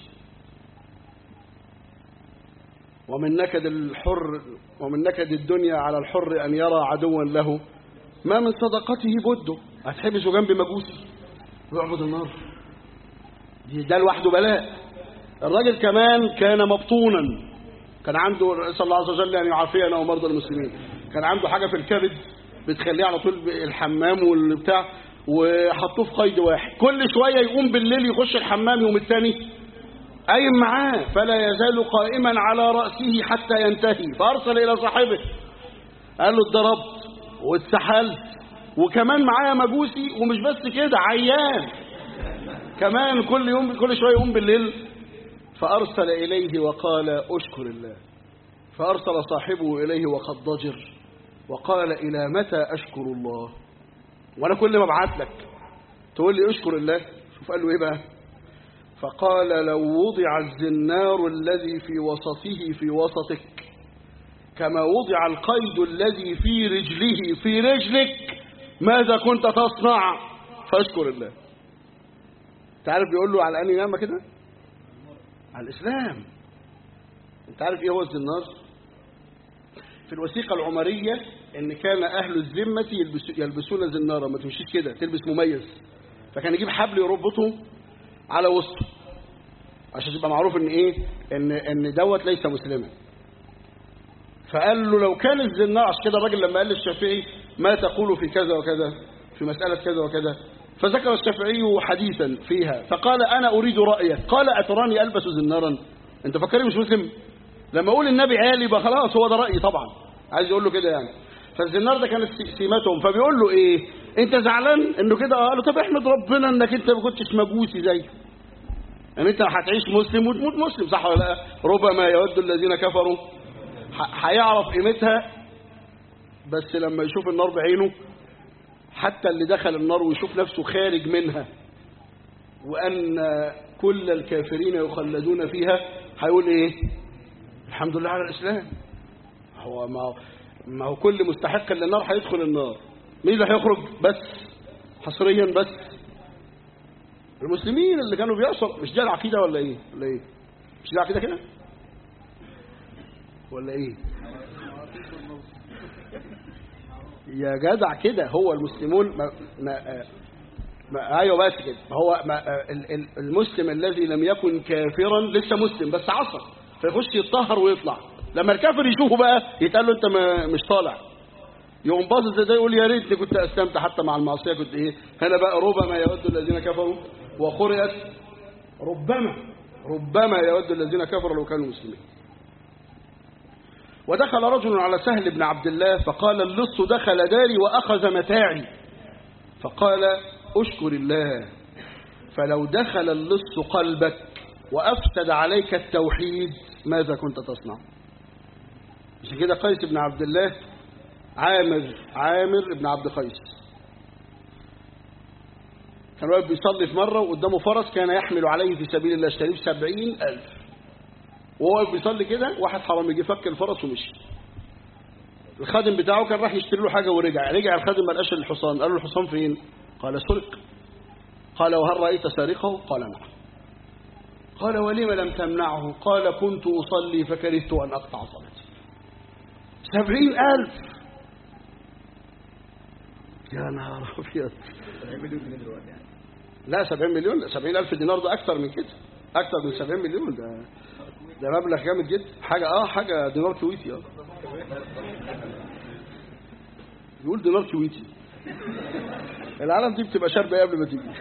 ومن نكد الحر ومن نكد الدنيا على الحر أن يرى عدوا له ما من صدقته بده هتحبسه جنب مجوسي ويعبد النار دي ده لوحده بلاء الراجل كمان كان مبطونا كان عنده نسال الله عز وجل ان يعافينا ومرضى المسلمين كان عنده حاجه في الكبد بتخليه على طول الحمام والبتاع وحطوه في قيد واحد كل شويه يقوم بالليل يخش الحمام يوم الثاني قايم معاه فلا يزال قائما على راسه حتى ينتهي فارسل الى صاحبه قال له اتضربت واتسحلت وكمان معايا مجوسي ومش بس كده عيان كمان كل يوم كل شويه يقوم بالليل فارسل اليه وقال اشكر الله فارسل صاحبه اليه وقد ضجر وقال الى متى اشكر الله وانا كل ما ابعت لك تقول لي اشكر الله شوف قال له ايه بقى فقال لو وضع الزنار الذي في وسطه في وسطك كما وضع القيد الذي في رجله في رجلك ماذا كنت تصنع فاشكر الله تعرف بيقول له على انهي نعمه كده على الاسلام انت عارف ايه هو الزنار في الوثيقه العمريه ان كان اهل الذمه يلبس يلبسون زنارا ما تمشيش كده تلبس مميز فكان يجيب حبل يربطه على وسطه عشان يبقى معروف ان ايه ان ان دوت ليس مسلما فقال له لو كان الزنار عشان كده الراجل لما قال للشافعي ما تقول في كذا وكذا في مسألة كذا وكذا فذكر الشافعي حديثا فيها فقال أنا أريد رأيك قال أتراني ألبس زنارا أنت فكرني مش مسلم لما أقول النبي قال يبقى خلاص هو ده رأيي طبعا عايز يقول له كده يعني فالزنار ده كانت سيمتهم فبيقول له إيه أنت زعلان إنه كده قال له طب احمد ربنا إنك أنت ما كنتش مجوسي زيه يعني أنت هتعيش مسلم وتموت مسلم صح ولا لا ربما يود الذين كفروا هيعرف قيمتها بس لما يشوف النار بعينه حتى اللي دخل النار ويشوف نفسه خارج منها وأن كل الكافرين يخلدون فيها هيقول إيه الحمد لله على الإسلام هو ما هو, ما هو كل مستحق للنار هيدخل النار مين اللي هيخرج بس حصريا بس المسلمين اللي كانوا بيعصر مش ده العقيدة ولا إيه ولا إيه مش دي العقيدة كده ولا إيه يا جدع كده هو المسلمون ما ما ما ايوه بس كده هو ما المسلم الذي لم يكن كافرا لسه مسلم بس عصر فيخش يتطهر ويطلع لما الكافر يشوفه بقى يتقال له انت ما مش طالع يقوم باصص زي ده يقول يا ريتني كنت اسلمت حتى مع المعصيه كنت ايه هنا بقى ربما يود الذين كفروا وقرئت ربما ربما يود الذين كفروا لو كانوا مسلمين ودخل رجل على سهل بن عبد الله فقال اللص دخل داري وأخذ متاعي فقال أشكر الله فلو دخل اللص قلبك وأفسد عليك التوحيد ماذا كنت تصنع عشان كده قيس بن عبد الله عامر عامر بن عبد قيس كان واقف بيصلي في مرة وقدامه فرس كان يحمل عليه في سبيل الله اشتريه بسبعين ألف وهو بيصلي كده واحد حرام يجي فك الفرس ومشي الخادم بتاعه كان راح يشتري له حاجة ورجع رجع الخادم ما لقاش الحصان قال له الحصان فين قال سرق قال وهل رأيت سارقه قال نعم قال ولم لم تمنعه قال كنت أصلي فكرهت أن أقطع صلاتي سبعين ألف يا نهار أبيض لا سبعين مليون لا سبعين ألف دينار ده أكثر من كده أكثر من سبعين مليون ده ده مبلغ جامد جدا حاجة اه حاجة دينار كويتي اه يقول دينار كويتي العالم دي بتبقى شاربة قبل ما تيجي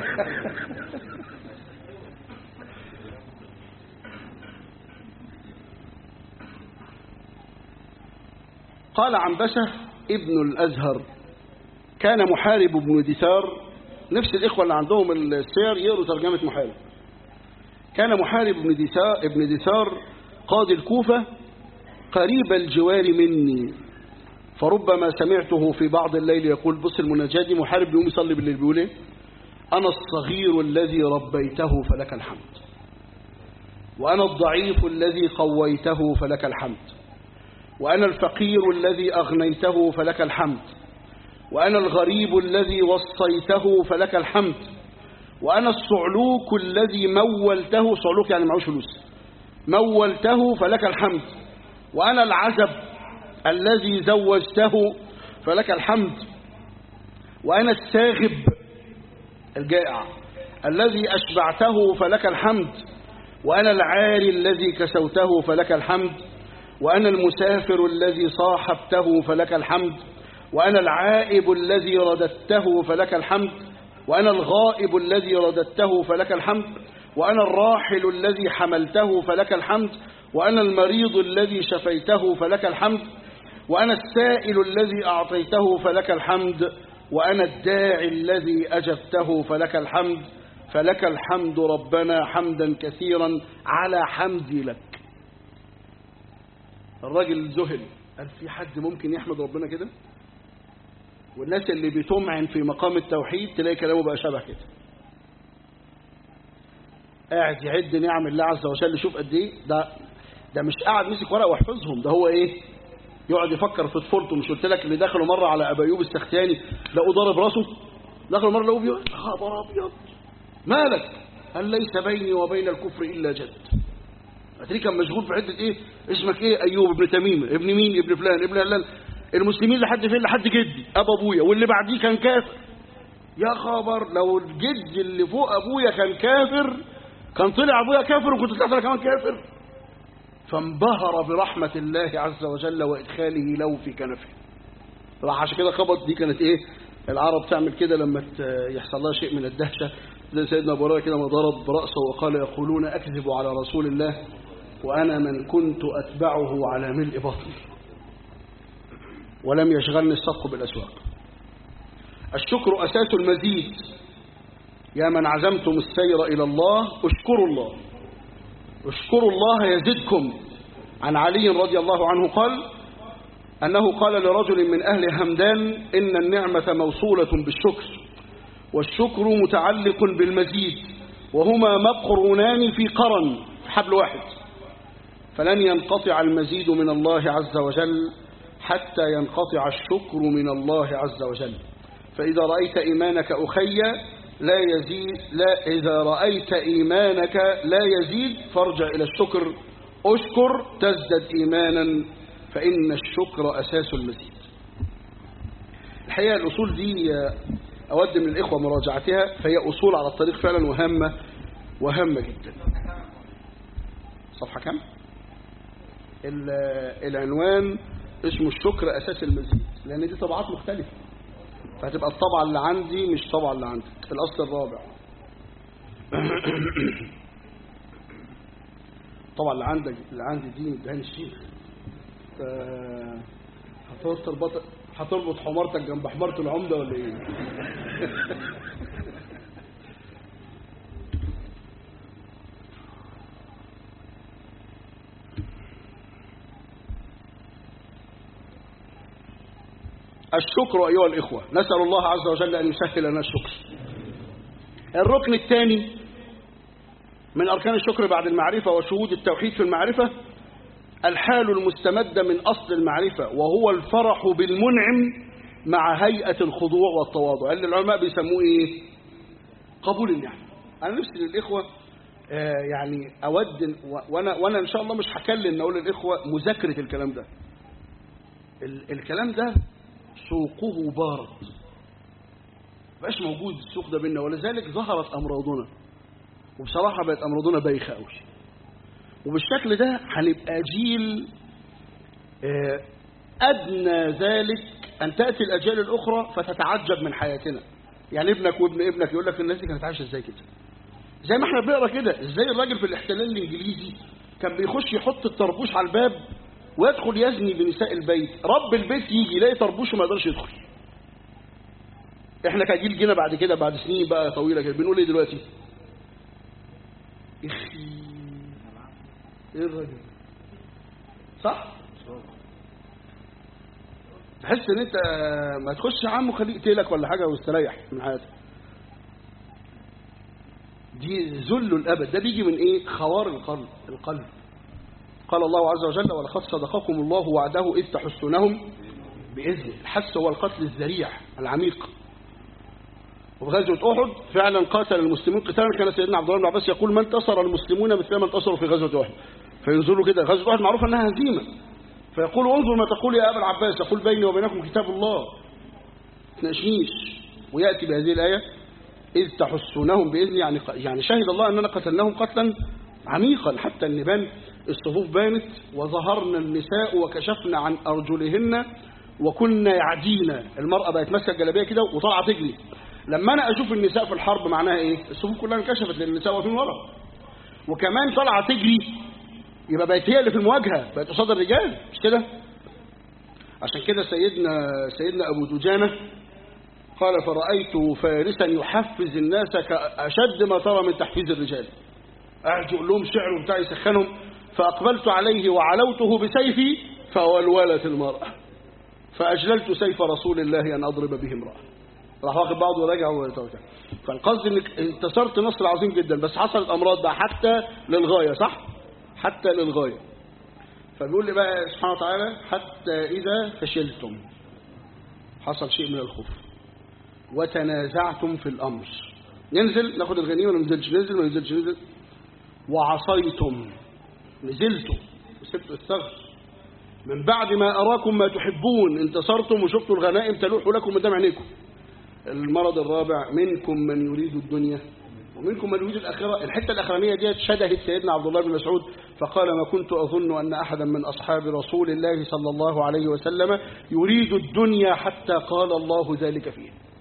قال عنبسة ابن الأزهر كان محارب بن دثار نفس الإخوة اللي عندهم السير يقروا ترجمة محارب كان محارب بن دثار, ابن دثار قاضي الكوفة قريب الجوار مني فربما سمعته في بعض الليل يقول بص المناجاة دي محارب بيقوم يصلي بالليل بيقول ايه أنا الصغير الذي ربيته فلك الحمد وأنا الضعيف الذي قويته فلك الحمد وأنا الفقير الذي أغنيته فلك الحمد وأنا الغريب الذي وصيته فلك الحمد وأنا الصعلوك الذي مولته صعلوك يعني معوش فلوس مولته فلك الحمد وأنا العزب الذي زوجته فلك الحمد وأنا الساغب الجائع الذي أشبعته فلك الحمد وأنا العاري الذي كسوته فلك الحمد وأنا المسافر الذي صاحبته فلك الحمد وأنا العائب الذي رددته فلك الحمد وأنا الغائب الذي رددته فلك الحمد وأنا الراحل الذي حملته فلك الحمد وأنا المريض الذي شفيته فلك الحمد وأنا السائل الذي أعطيته فلك الحمد وأنا الداعي الذي أجبته فلك الحمد فلك الحمد ربنا حمدا كثيرا على حمدي لك الراجل ذهل قال في حد ممكن يحمد ربنا كده والناس اللي بتمعن في مقام التوحيد تلاقي كلامه بقى شبه كده قاعد يعد نعم الله عز وجل شوف قد ايه ده ده مش قاعد مسك ورقه ويحفظهم ده هو ايه يقعد يفكر في طفولته مش قلت لك اللي دخلوا مره على ابا ايوب السختياني لقوا ضارب راسه دخلوا مره لقوا بيقول خبر ابيض مالك قال ليس بيني وبين الكفر الا جد هتلاقيه كان مشغول في حته ايه اسمك ايه ايوب ابن تميم ابن مين ابن فلان ابن هلال المسلمين لحد فين لحد جدي ابو ابويا واللي بعديه كان كافر يا خبر لو الجد اللي فوق ابويا كان كافر كان طلع ابويا كافر وكنت طلعت انا كمان كافر فانبهر برحمة الله عز وجل وإدخاله له في كنفه راح عشان كده خبط دي كانت ايه العرب تعمل كده لما يحصل لها شيء من الدهشة زي سيدنا أبو هريرة كده ما ضرب رأسه وقال يقولون أكذب على رسول الله وأنا من كنت أتبعه على ملء بطني ولم يشغلني الصدق بالأسواق الشكر أساس المزيد يا من عزمتم السير إلى الله اشكروا الله اشكروا الله يزدكم عن علي رضي الله عنه قال أنه قال لرجل من أهل همدان إن النعمة موصولة بالشكر والشكر متعلق بالمزيد وهما مقرونان في قرن في حبل واحد فلن ينقطع المزيد من الله عز وجل حتى ينقطع الشكر من الله عز وجل فإذا رأيت إيمانك أخي لا يزيد لا إذا رأيت إيمانك لا يزيد فارجع إلى الشكر أشكر تزدد إيمانا فإن الشكر أساس المزيد الحقيقة الأصول دي أود من الإخوة مراجعتها فهي أصول على الطريق فعلا وهامة وهامة جدا صفحة كم؟ العنوان اسمه الشكر أساس المزيد لأن دي طبعات مختلفة فهتبقى الطبعة اللي عندي مش طبعة اللي عندك الأصل الرابع طبعا اللي عندك اللي عندي دي مدهان الشيخ هتربط هتربط حمارتك جنب حمارة العمدة ولا ايه الشكر أيها الإخوة نسأل الله عز وجل أن يسهل لنا الشكر الركن الثاني من أركان الشكر بعد المعرفة وشهود التوحيد في المعرفة الحال المستمدة من أصل المعرفة وهو الفرح بالمنعم مع هيئة الخضوع والتواضع اللي العلماء بيسموه إيه؟ قبول النعمة أنا نفسي للإخوة آه يعني أود وأنا, وأنا إن شاء الله مش هكلم أقول للإخوة مذاكرة الكلام ده الكلام ده سوقه بارد بقاش موجود السوق ده بينا ولذلك ظهرت أمراضنا وبصراحة بقت أمراضنا بايخة قوي وبالشكل ده هنبقى جيل أدنى ذلك أن تأتي الأجيال الأخرى فتتعجب من حياتنا يعني ابنك وابن ابنك يقول لك الناس دي كانت عايشة ازاي كده زي ما احنا بنقرا كده ازاي الراجل في الاحتلال الانجليزي كان بيخش يحط الطربوش على الباب ويدخل يزني بنساء البيت رب البيت يجي يلاقي طربوش وما يقدرش يدخل احنا كجيل جينا بعد كده بعد سنين بقى طويله كده بنقول ايه دلوقتي اخي ايه الراجل صح تحس ان انت ما تخش عمه خليه يقتلك ولا حاجه واستريح من حياتك دي ذل الابد ده بيجي من ايه خوار القلب القلب قال الله عز وجل ولقد صدقكم الله وعده اذ تحسونهم باذنه الحس هو القتل الذريع العميق وفي غزوة أحد فعلا قاتل المسلمون قتالا كان سيدنا عبد الله بن عباس يقول من انتصر المسلمون مثل ما انتصروا في غزوة أحد فينزلوا كده غزوة أحد معروف أنها هزيمة فيقول انظر ما تقول يا أبا العباس يقول بيني وبينكم كتاب الله تناقشنيش ويأتي بهذه الآية إذ تحسونهم بإذن يعني يعني شهد الله أننا قتلناهم قتلا عميقا حتى النبان الصفوف بانت وظهرنا النساء وكشفنا عن أرجلهن وكنا يعدينا المرأة بقت ماسكة جلابيه كده وطالعة تجري لما أنا أشوف النساء في الحرب معناها إيه الصفوف كلها انكشفت لأن النساء واقفين ورا وكمان طالعة تجري يبقى بقت هي اللي في المواجهة بقت قصاد الرجال مش كده عشان كده سيدنا سيدنا أبو دجانة قال فرأيت فارسا يحفز الناس كأشد ما ترى من تحفيز الرجال قاعد يقول لهم شعر وبتاع يسخنهم فأقبلت عليه وعلوته بسيفي فولولت المرأة فأجللت سيف رسول الله أن أضرب به امرأة راح واخد بعضه وراجع وتوكل فالقصد انك انتصرت نصر عظيم جدا بس حصلت امراض بقى حتى للغايه صح حتى للغايه فبيقول لي بقى سبحانه وتعالى حتى اذا فشلتم حصل شيء من الخوف وتنازعتم في الامر ننزل ناخد الغنيمه ولا ننزلش ننزل ما ننزلش ننزل وعصيتم نزلتم وسبتوا الثغر من بعد ما اراكم ما تحبون انتصرتم وشفتوا الغنائم تلوح لكم قدام عينيكم المرض الرابع منكم من يريد الدنيا ومنكم من يريد الآخرة الحتة الأخرانية ديت شدهت سيدنا عبد الله بن مسعود فقال ما كنت أظن أن أحدا من أصحاب رسول الله صلى الله عليه وسلم يريد الدنيا حتى قال الله ذلك فيه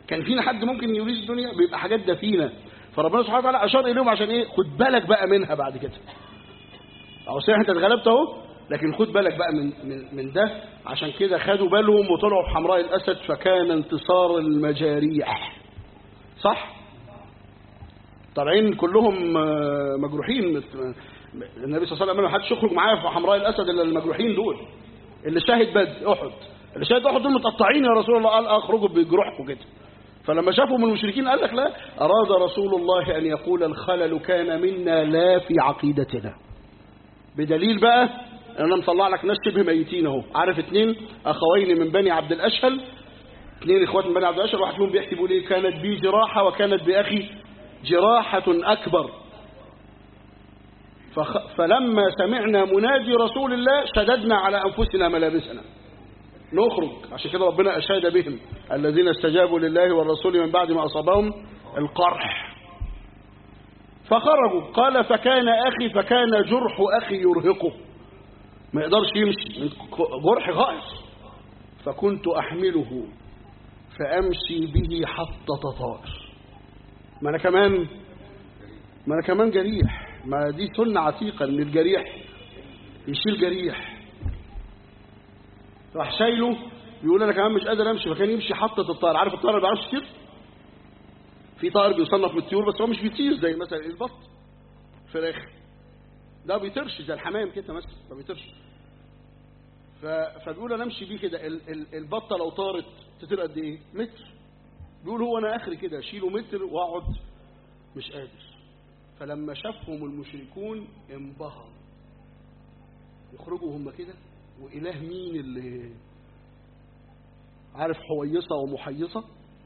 كان فينا حد ممكن يريد الدنيا بيبقى حاجات دفينة فربنا سبحانه وتعالى أشار إليهم عشان إيه خد بالك بقى منها بعد كده أو صحيح أنت اتغلبت أهو لكن خد بالك بقى من, من, من ده عشان كده خدوا بالهم وطلعوا في حمراء الأسد فكان انتصار المجاريح صح طالعين كلهم مجروحين النبي صلى الله عليه وسلم ما حدش يخرج معايا في حمراء الأسد إلا المجروحين دول اللي شاهد بدر أحد اللي شاهد أحد دول متقطعين يا رسول الله قال أخرجوا بجروحكم كده فلما شافوا من المشركين قال لك لا أراد رسول الله أن يقول الخلل كان منا لا في عقيدتنا بدليل بقى أنا مطلع لك ناس شبه ميتين اهو عارف اتنين أخوين من بني عبد الأشهل اتنين إخوات من بني عبد الأشهل واحد فيهم بيحكي بيقول إيه كانت بي جراحة وكانت بأخي جراحة أكبر فخ... فلما سمعنا منادي رسول الله شددنا على أنفسنا ملابسنا نخرج عشان كده ربنا أشاد بهم الذين استجابوا لله والرسول من بعد ما أصابهم القرح فخرجوا قال فكان أخي فكان جرح أخي يرهقه ما يقدرش يمشي من جرح غائص فكنت أحمله فأمشي به حتى تطار ما أنا كمان ما أنا كمان جريح ما دي سنة عتيقة ان الجريح يشيل جريح راح شايله بيقول انا كمان مش قادر امشي فكان يمشي حطة الطائر عارف الطائر ما بيعرفش يطير في طائر بيصنف من الطيور بس هو مش بيطير زي مثلا البط فراخ ده بيطيرش زي الحمام كده مثلا ما بيطيرش ف... فبيقول انا امشي بيه كده ال... ال... البطه لو طارت تطير قد ايه متر بيقول هو انا اخري كده اشيله متر واقعد مش قادر فلما شافهم المشركون انبهروا يخرجوا هم كده وإله مين اللي عارف حويصة ومحيصة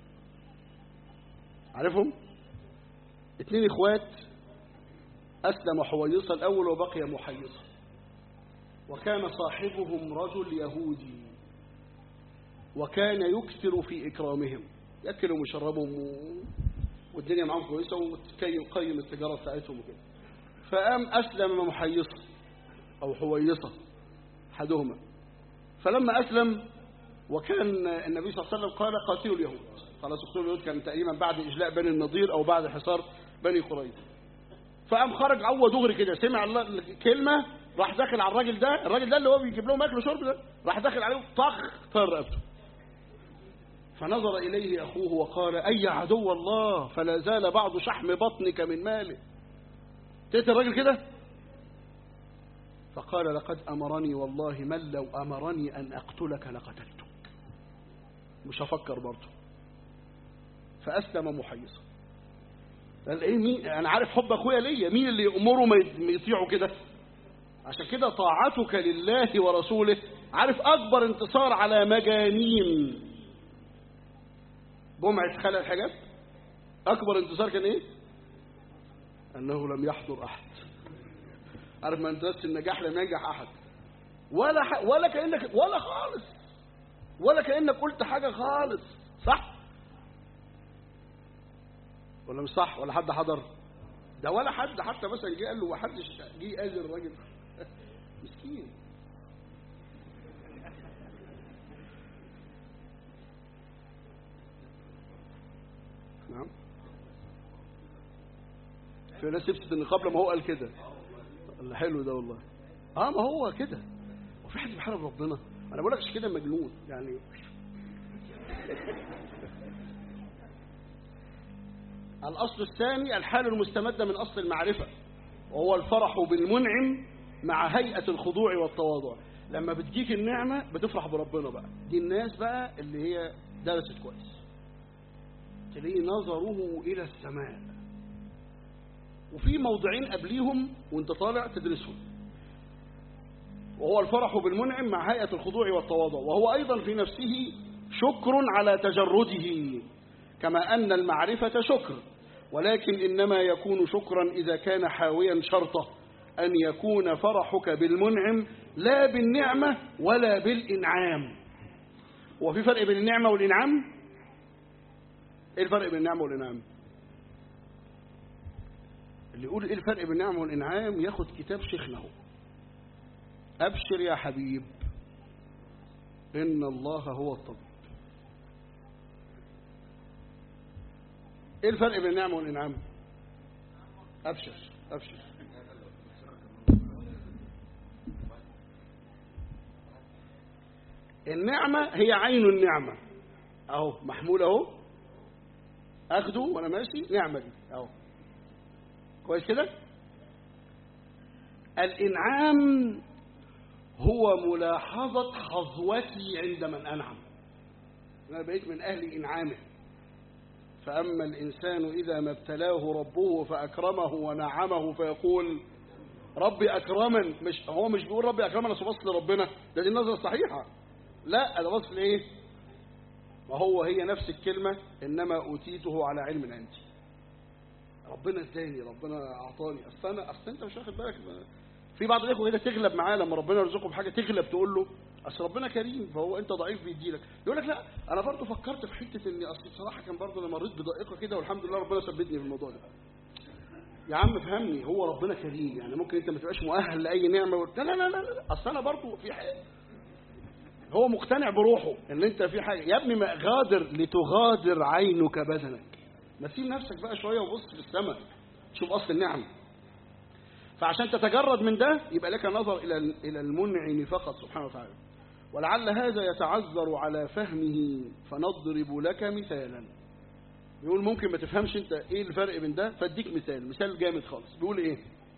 عارفهم اتنين اخوات أسلم حويصة الأول وبقي محيصة وكان صاحبهم رجل يهودي وكان يكثر في إكرامهم يأكلهم ويشربهم و... والدنيا معاهم كويسة وتقيم التجارة بتاعتهم وكده فقام أسلم محيصة أو حويصة أحدهما فلما أسلم وكان النبي صلى الله عليه وسلم قال قاتلوا اليهود خلاص قتلوا اليهود كان تقريبا بعد إجلاء بني النضير أو بعد حصار بني قريظة فقام خرج عوى دغري كده سمع كلمة راح داخل على الراجل ده الراجل ده اللي هو بيجيب لهم أكل وشرب ده راح داخل عليه طخ طر رقبته فنظر إليه أخوه وقال أي عدو الله فلا زال بعض شحم بطنك من ماله تأتي الراجل كده فقال لقد أمرني والله من لو أمرني أن أقتلك لقتلتك مش هفكر برضه فأسلم محيصا قال إيه مين أنا عارف حب أخويا ليا مين اللي يأمره ما يطيعه كده عشان كده طاعتك لله ورسوله عارف أكبر انتصار على مجانين جمعة خلق الحاجات أكبر انتصار كان إيه أنه لم يحضر أحد عارف ما انت بس النجاح لم ينجح أحد ولا ح... ولا كأنك ولا خالص ولا كأنك قلت حاجة خالص صح ولا مش صح ولا حد حضر ده ولا حد حتى مثلا جه قال له ما حدش جه يأذي الراجل مسكين نعم في ناس لبست النقاب لما هو قال كده اللي حلو ده والله اه ما هو كده وفي حد بيحارب ربنا انا بقول لك كده مجنون يعني الاصل الثاني الحال المستمده من اصل المعرفه وهو الفرح بالمنعم مع هيئه الخضوع والتواضع لما بتجيك النعمه بتفرح بربنا بقى دي الناس بقى اللي هي درست كويس تلاقيه نظره إلى السماء وفي موضعين قبليهم وانت طالع تدرسهم وهو الفرح بالمنعم مع هيئة الخضوع والتواضع وهو أيضا في نفسه شكر على تجرده كما أن المعرفة شكر ولكن إنما يكون شكرا إذا كان حاويا شرطه أن يكون فرحك بالمنعم لا بالنعمة ولا بالإنعام وفي فرق بين النعمة والإنعام ايه الفرق بين النعمة والإنعام اللي يقول ايه الفرق بين النعمة والإنعام ياخد كتاب شيخنا هو أبشر يا حبيب إن الله هو الطبيب ايه الفرق بين النعمة والانعام ابشر ابشر النعمة هي عين النعمة اهو محمول اهو اخده وانا ماشي نعمة دي اهو كويس كده الانعام هو ملاحظة حظوتي عند من انعم انا بقيت من اهل انعامه فاما الانسان اذا ما ابتلاه ربه فاكرمه ونعمه فيقول ربي اكرمن مش هو مش بيقول ربي اكرمن اصل بص لربنا ده دي النظره الصحيحه لا ده بص لايه وهو هي نفس الكلمه انما اوتيته على علم عندي ربنا اداني ربنا اعطاني اصل انا اصل انت مش واخد بالك في بعض الاخوه كده تغلب معاه لما ربنا يرزقه بحاجه تغلب تقول له اصل ربنا كريم فهو انت ضعيف بيديلك يقول لك لا انا برضو فكرت في حته اني اصل بصراحه كان برضو انا مريت بضائقه كده والحمد لله ربنا ثبتني في الموضوع ده يا عم فهمني هو ربنا كريم يعني ممكن انت ما تبقاش مؤهل لاي نعمه و... لا لا لا لا لا اصل انا برضو في حاجه هو مقتنع بروحه ان انت في حاجه يا ابني ما غادر لتغادر عينك بدنك ما تسيب نفسك بقى شويه وبص في السماء شوف اصل النعم فعشان تتجرد من ده يبقى لك نظر الى الى المنعم فقط سبحانه وتعالى ولعل هذا يتعذر على فهمه فنضرب لك مثالا يقول ممكن ما تفهمش انت ايه الفرق بين ده فاديك مثال مثال جامد خالص بيقول ايه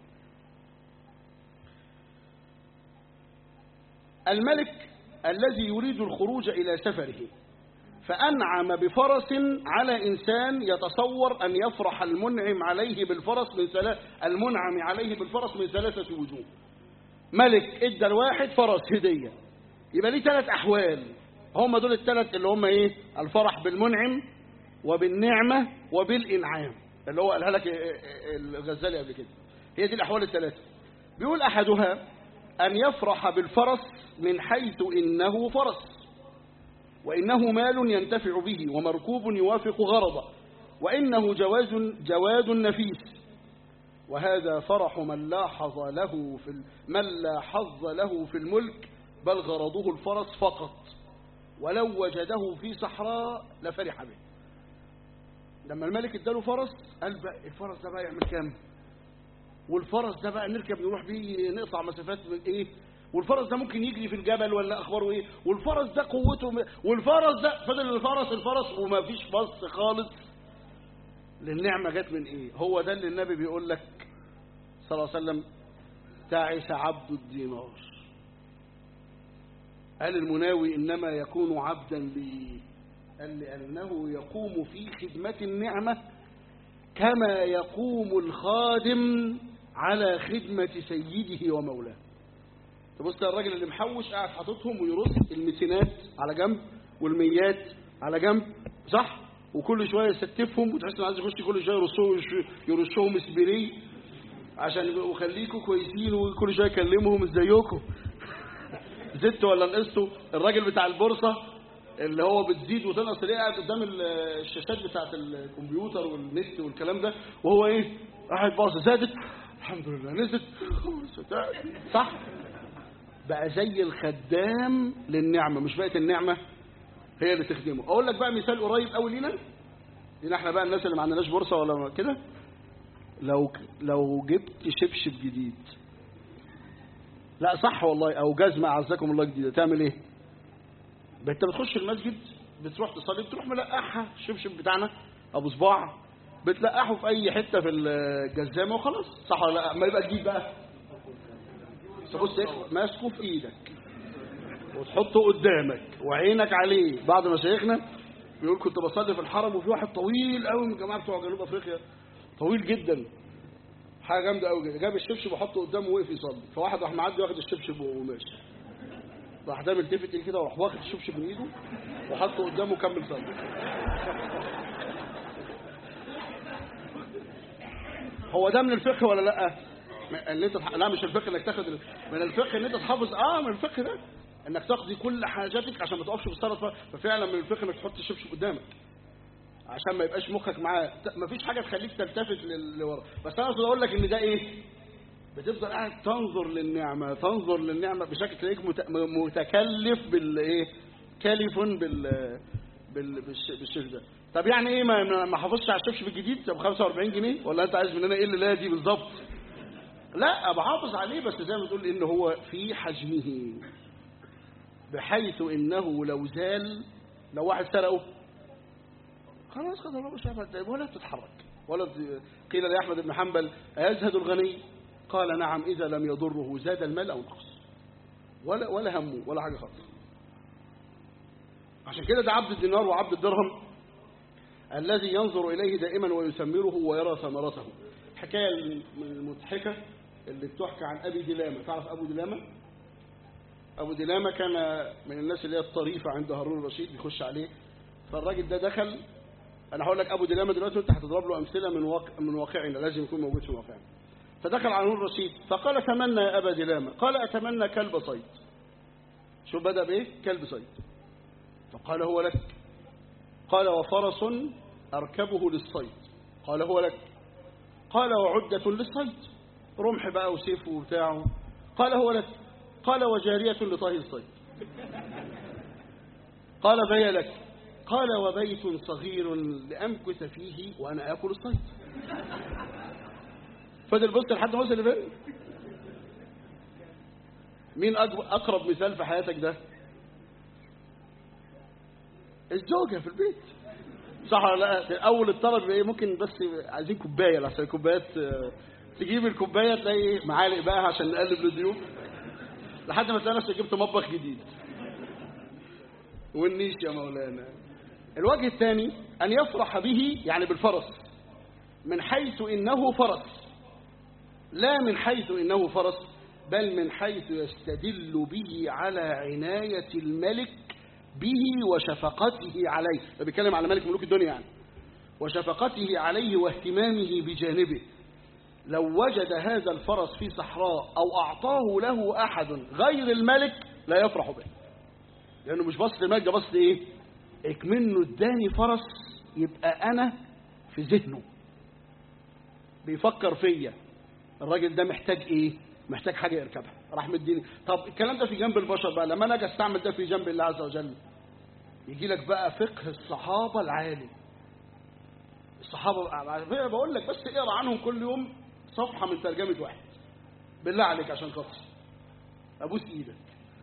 الملك الذي يريد الخروج الى سفره فأنعم بفرس على إنسان يتصور أن يفرح المنعم عليه بالفرس من ثلاث المنعم عليه بالفرس من ثلاثة وجوه ملك ادى الواحد فرس هدية يبقى ليه ثلاث أحوال هم دول الثلاث اللي هم إيه الفرح بالمنعم وبالنعمة وبالإنعام اللي هو قالها لك الغزالي قبل كده هي دي الأحوال الثلاثة بيقول أحدها أن يفرح بالفرس من حيث إنه فرس وإنه مال ينتفع به ومركوب يوافق غرضه وإنه جواز جواد نفيس وهذا فرح من لا حظ له في من لا حظ له في الملك بل غرضه الفرس فقط ولو وجده في صحراء لفرح به لما الملك اداله فرس قال بقى الفرس ده بقى يعمل كام والفرس ده بقى نركب نروح بيه نقطع مسافات من ايه والفرس ده ممكن يجري في الجبل ولا اخباره ايه والفرس ده قوته م... والفرس ده فضل الفرس الفرس وما فيش بص خالص للنعمه جت من ايه هو ده اللي النبي بيقول لك صلى الله عليه وسلم تعس عبد الدينار قال المناوي انما يكون عبدا لي قال لانه يقوم في خدمه النعمه كما يقوم الخادم على خدمه سيده ومولاه تبص الراجل اللي محوش قاعد حاططهم ويرص الميتينات على جنب والميات على جنب صح وكل شويه يستفهم وتحس انه عايز يخش كل شويه يرصهم يرشهم سبري عشان يبقوا خليكم كويسين وكل شويه يكلمهم ازيكم زدتوا ولا نقصتوا الراجل بتاع البورصه اللي هو بتزيد وتنقص تلاقيه قاعد قدام الشاشات بتاعت الكمبيوتر والنت والكلام ده وهو ايه قاعد باص زادت الحمد لله نزلت صح بقى زي الخدام للنعمة مش بقت النعمة هي اللي تخدمه اقول لك بقى مثال قريب قوي لينا لينا احنا بقى الناس اللي ما عندناش بورصة ولا كده لو لو جبت شبشب جديد لا صح والله او جزمة اعزكم الله جديدة تعمل ايه انت بتخش المسجد بتروح تصلي بتروح ملقحها الشبشب بتاعنا ابو صباع بتلقحه في اي حتة في الجزامة وخلاص صح ولا لا ما يبقى جديد بقى تبص ماسكه في ايدك وتحطه قدامك وعينك عليه بعد ما شيخنا بيقول كنت بصلي في الحرم وفي واحد طويل قوي من الجماعه بتوع جنوب افريقيا طويل جدا حاجه جامده قوي كده جاب الشبشب وحطه قدامه ووقف يصلي فواحد راح معدي واخد الشبشب وماشي راح ده ملتفت كده وراح واخد الشبشب من ايده وحطه قدامه وكمل صلي هو ده من الفقه ولا لا ان انت لا مش الفقه انك تاخد من الفقه ان انت تحافظ اه من الفقه ده انك تقضي كل حاجاتك عشان ما تقفش في الصلاه ففعلا من الفقه انك تحط الشبشب قدامك عشان ما يبقاش مخك معاه ما فيش حاجه تخليك تلتفت لورا بس انا اقول لك ان ده ايه بتفضل قاعد تنظر للنعمه تنظر للنعمه بشكل تلاقيك متكلف بالايه كلف بال بال بالشيء ده طب يعني ايه ما ما حافظش على الشبشب الجديد طب 45 جنيه ولا انت عايز مننا ايه اللي لا دي بالظبط لا بحافظ عليه بس زي ما تقول ان هو في حجمه بحيث انه لو زال لو واحد سرقه خلاص قدر الله مش عارف ولا تتحرك ولا ت- قيل لأحمد بن حنبل أيزهد الغني قال نعم إذا لم يضره زاد المال أو نقص ولا ولا همه ولا حاجة خالص عشان كده ده عبد الدينار وعبد الدرهم الذي ينظر إليه دائما ويثمره ويرى ثمرته الحكاية المضحكة اللي بتحكى عن أبي دلامة تعرف أبو دلامة أبو دلامة كان من الناس اللي هي الطريفة عند هارون الرشيد بيخش عليه فالراجل ده دخل أنا هقول لك أبو دلامة دلوقتي وأنت هتضرب له أمثلة من واقع من واقعنا لازم يكون موجود في واقعنا فدخل على هارون الرشيد فقال تمنى يا أبا دلامة قال أتمنى كلب صيد شو بدأ بإيه كلب صيد فقال هو لك قال وفرس أركبه للصيد قال هو لك قال وعدة للصيد رمح بقى وسيف وبتاعه قال هو لك قال وجارية لطهي الصيد قال بي لك قال وبيت صغير لأمكث فيه وأنا آكل الصيد فضل بص لحد ما وصل لفين مين أج- أقرب مثال في حياتك ده الزوجة في البيت صح ولا لا أول الطلب إيه ممكن بس عايزين كوباية لحسن الكوبايات آه، تجيب الكوباية تلاقي إيه؟ معالق بقى عشان نقلب للضيوف لحد ما تلاقي نفسك جبت مطبخ جديد والنيش يا مولانا الوجه الثاني أن يفرح به يعني بالفرس من حيث إنه فرس لا من حيث إنه فرس بل من حيث يستدل به على عناية الملك به وشفقته عليه ده بيتكلم على ملك ملوك الدنيا يعني وشفقته عليه واهتمامه بجانبه لو وجد هذا الفرس في صحراء أو أعطاه له أحد غير الملك لا يفرح به لأنه مش بص الملك ده بص إيه اكمنه اداني فرس يبقى أنا في ذهنه بيفكر فيا الراجل ده محتاج ايه محتاج حاجه يركبها راح مديني طب الكلام ده في جنب البشر بقى لما انا اجي استعمل ده في جنب الله عز وجل يجي لك بقى فقه الصحابه العالي الصحابه أنا بقول لك بس اقرا عنهم كل يوم صفحه من ترجمه واحد بالله عليك عشان خاطر ابوس ايدك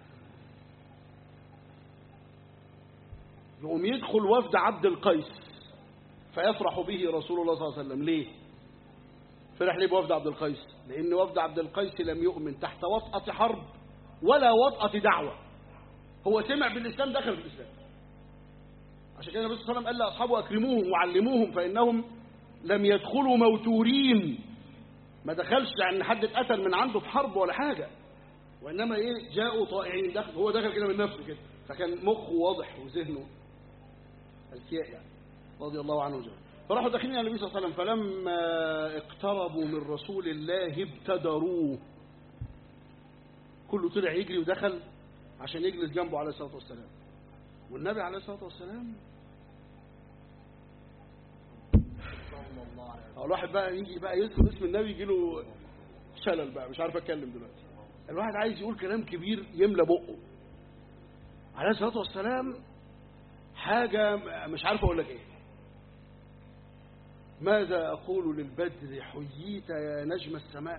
يقوم يدخل وفد عبد القيس فيفرح به رسول الله صلى الله عليه وسلم ليه فرح ليه بوفد عبد القيس لأن وفد عبد القيس لم يؤمن تحت وطأة حرب ولا وطأة دعوة هو سمع بالإسلام دخل في الإسلام عشان كده النبي صلى الله عليه وسلم قال لأصحابه أكرموهم وعلموهم فإنهم لم يدخلوا موتورين ما دخلش لأن حد اتقتل من عنده في حرب ولا حاجة وإنما إيه جاءوا طائعين دخل هو دخل كده من نفسه كده فكان مخه واضح وذهنه الكياء يعني رضي الله عنه وجل فراحوا داخلين على النبي صلى الله عليه وسلم فلما اقتربوا من رسول الله ابتدروه كله طلع يجري ودخل عشان يجلس جنبه عليه الصلاة والسلام والنبي عليه الصلاة والسلام أو الواحد بقى يجي بقى يذكر اسم النبي يجي له شلل بقى مش عارف اتكلم دلوقتي الواحد عايز يقول كلام كبير يملى بقه عليه الصلاة والسلام حاجة مش عارف اقول لك ايه ماذا أقول للبدر حييت يا نجم السماء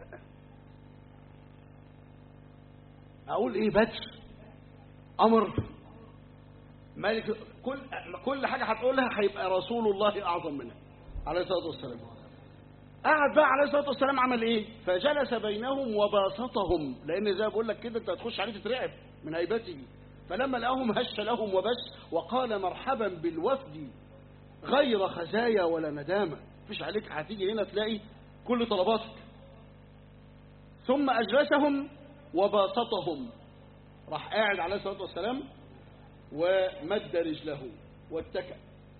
أقول إيه بدر أمر ملك كل كل حاجة هتقولها هيبقى رسول الله أعظم منها عليه الصلاة والسلام قعد بقى عليه الصلاة والسلام عمل إيه فجلس بينهم وباسطهم لأن زي ما بقول لك كده أنت هتخش عليه تترعب من هيبته فلما لقاهم هش لهم وبس وقال مرحبا بالوفد غير خزايا ولا ندامة مفيش عليك هتيجي هنا تلاقي كل طلباتك ثم أجلسهم وباسطهم راح قاعد عليه الصلاة والسلام ومد رجله واتكأ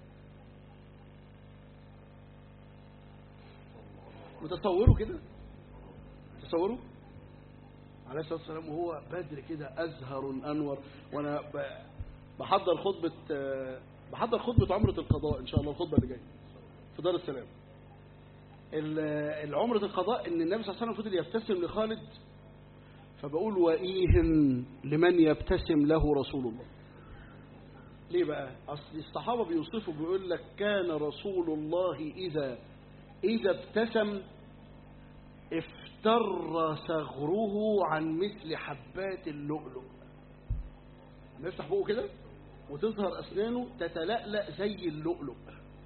وتصوروا كده تصوروا عليه الصلاة والسلام وهو بدر كده أزهر أنور وأنا ب- بحضر خطبة بحضر خطبة عمرة القضاء إن شاء الله الخطبة اللي جاية في دار السلام ال- العمرة القضاء إن النبي صلى الله عليه وسلم فضل يبتسم لخالد فبقول وإيه لمن يبتسم له رسول الله ليه بقى أصل الصحابة بيوصفوا بيقول لك كان رسول الله إذا إذا ابتسم افتر ثغره عن مثل حبات اللؤلؤ نفتح بقه كده وتظهر أسنانه تتلألأ زي اللؤلؤ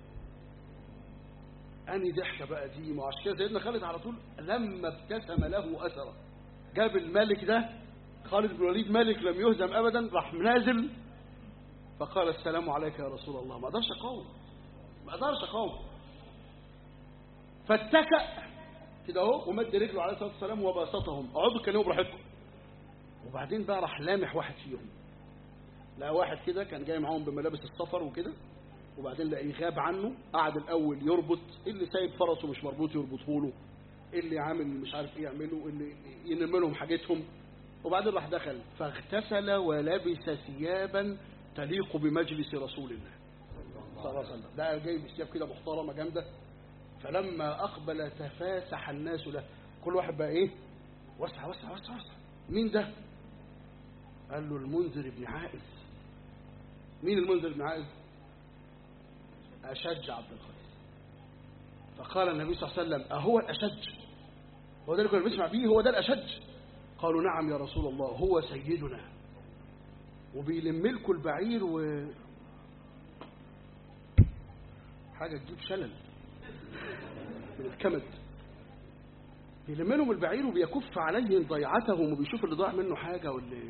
أني ضحكة بقى دي ما عشان كده سيدنا خالد على طول لما ابتسم له أثره جاب الملك ده خالد بن الوليد ملك لم يهزم أبدا راح نازل فقال السلام عليك يا رسول الله ما اقدرش اقاوم ما اقدرش اقاوم فاتكأ كده اهو ومد رجله عليه الصلاه والسلام وباسطهم اقعدوا اتكلموا براحتكم وبعدين بقى راح لامح واحد فيهم لقى واحد كده كان جاي معاهم بملابس السفر وكده وبعدين لقى غاب عنه قعد الاول يربط اللي سايب فرسه مش مربوط يربطه له اللي عامل مش عارف ايه يعمله اللي ينم لهم حاجتهم وبعدين راح دخل فاغتسل ولبس ثيابا تليق بمجلس رسول الله صلى الله عليه وسلم ده جايب ثياب كده محترمه جامده فلما اقبل تفاسح الناس له كل واحد بقى ايه وسع وسع وسع وسع مين ده قال له المنذر بن عائز مين المنذر بن عائز أشج عبد القيس فقال النبي صلى الله عليه وسلم أهو الأشج هو ده اللي كنا بنسمع بيه هو ده الأشج قالوا نعم يا رسول الله هو سيدنا وبيلم لكم البعير و حاجة تجيب شلل من الكمد بيلم لهم البعير وبيكف عليهم ضيعتهم وبيشوف اللي ضاع منه حاجة واللي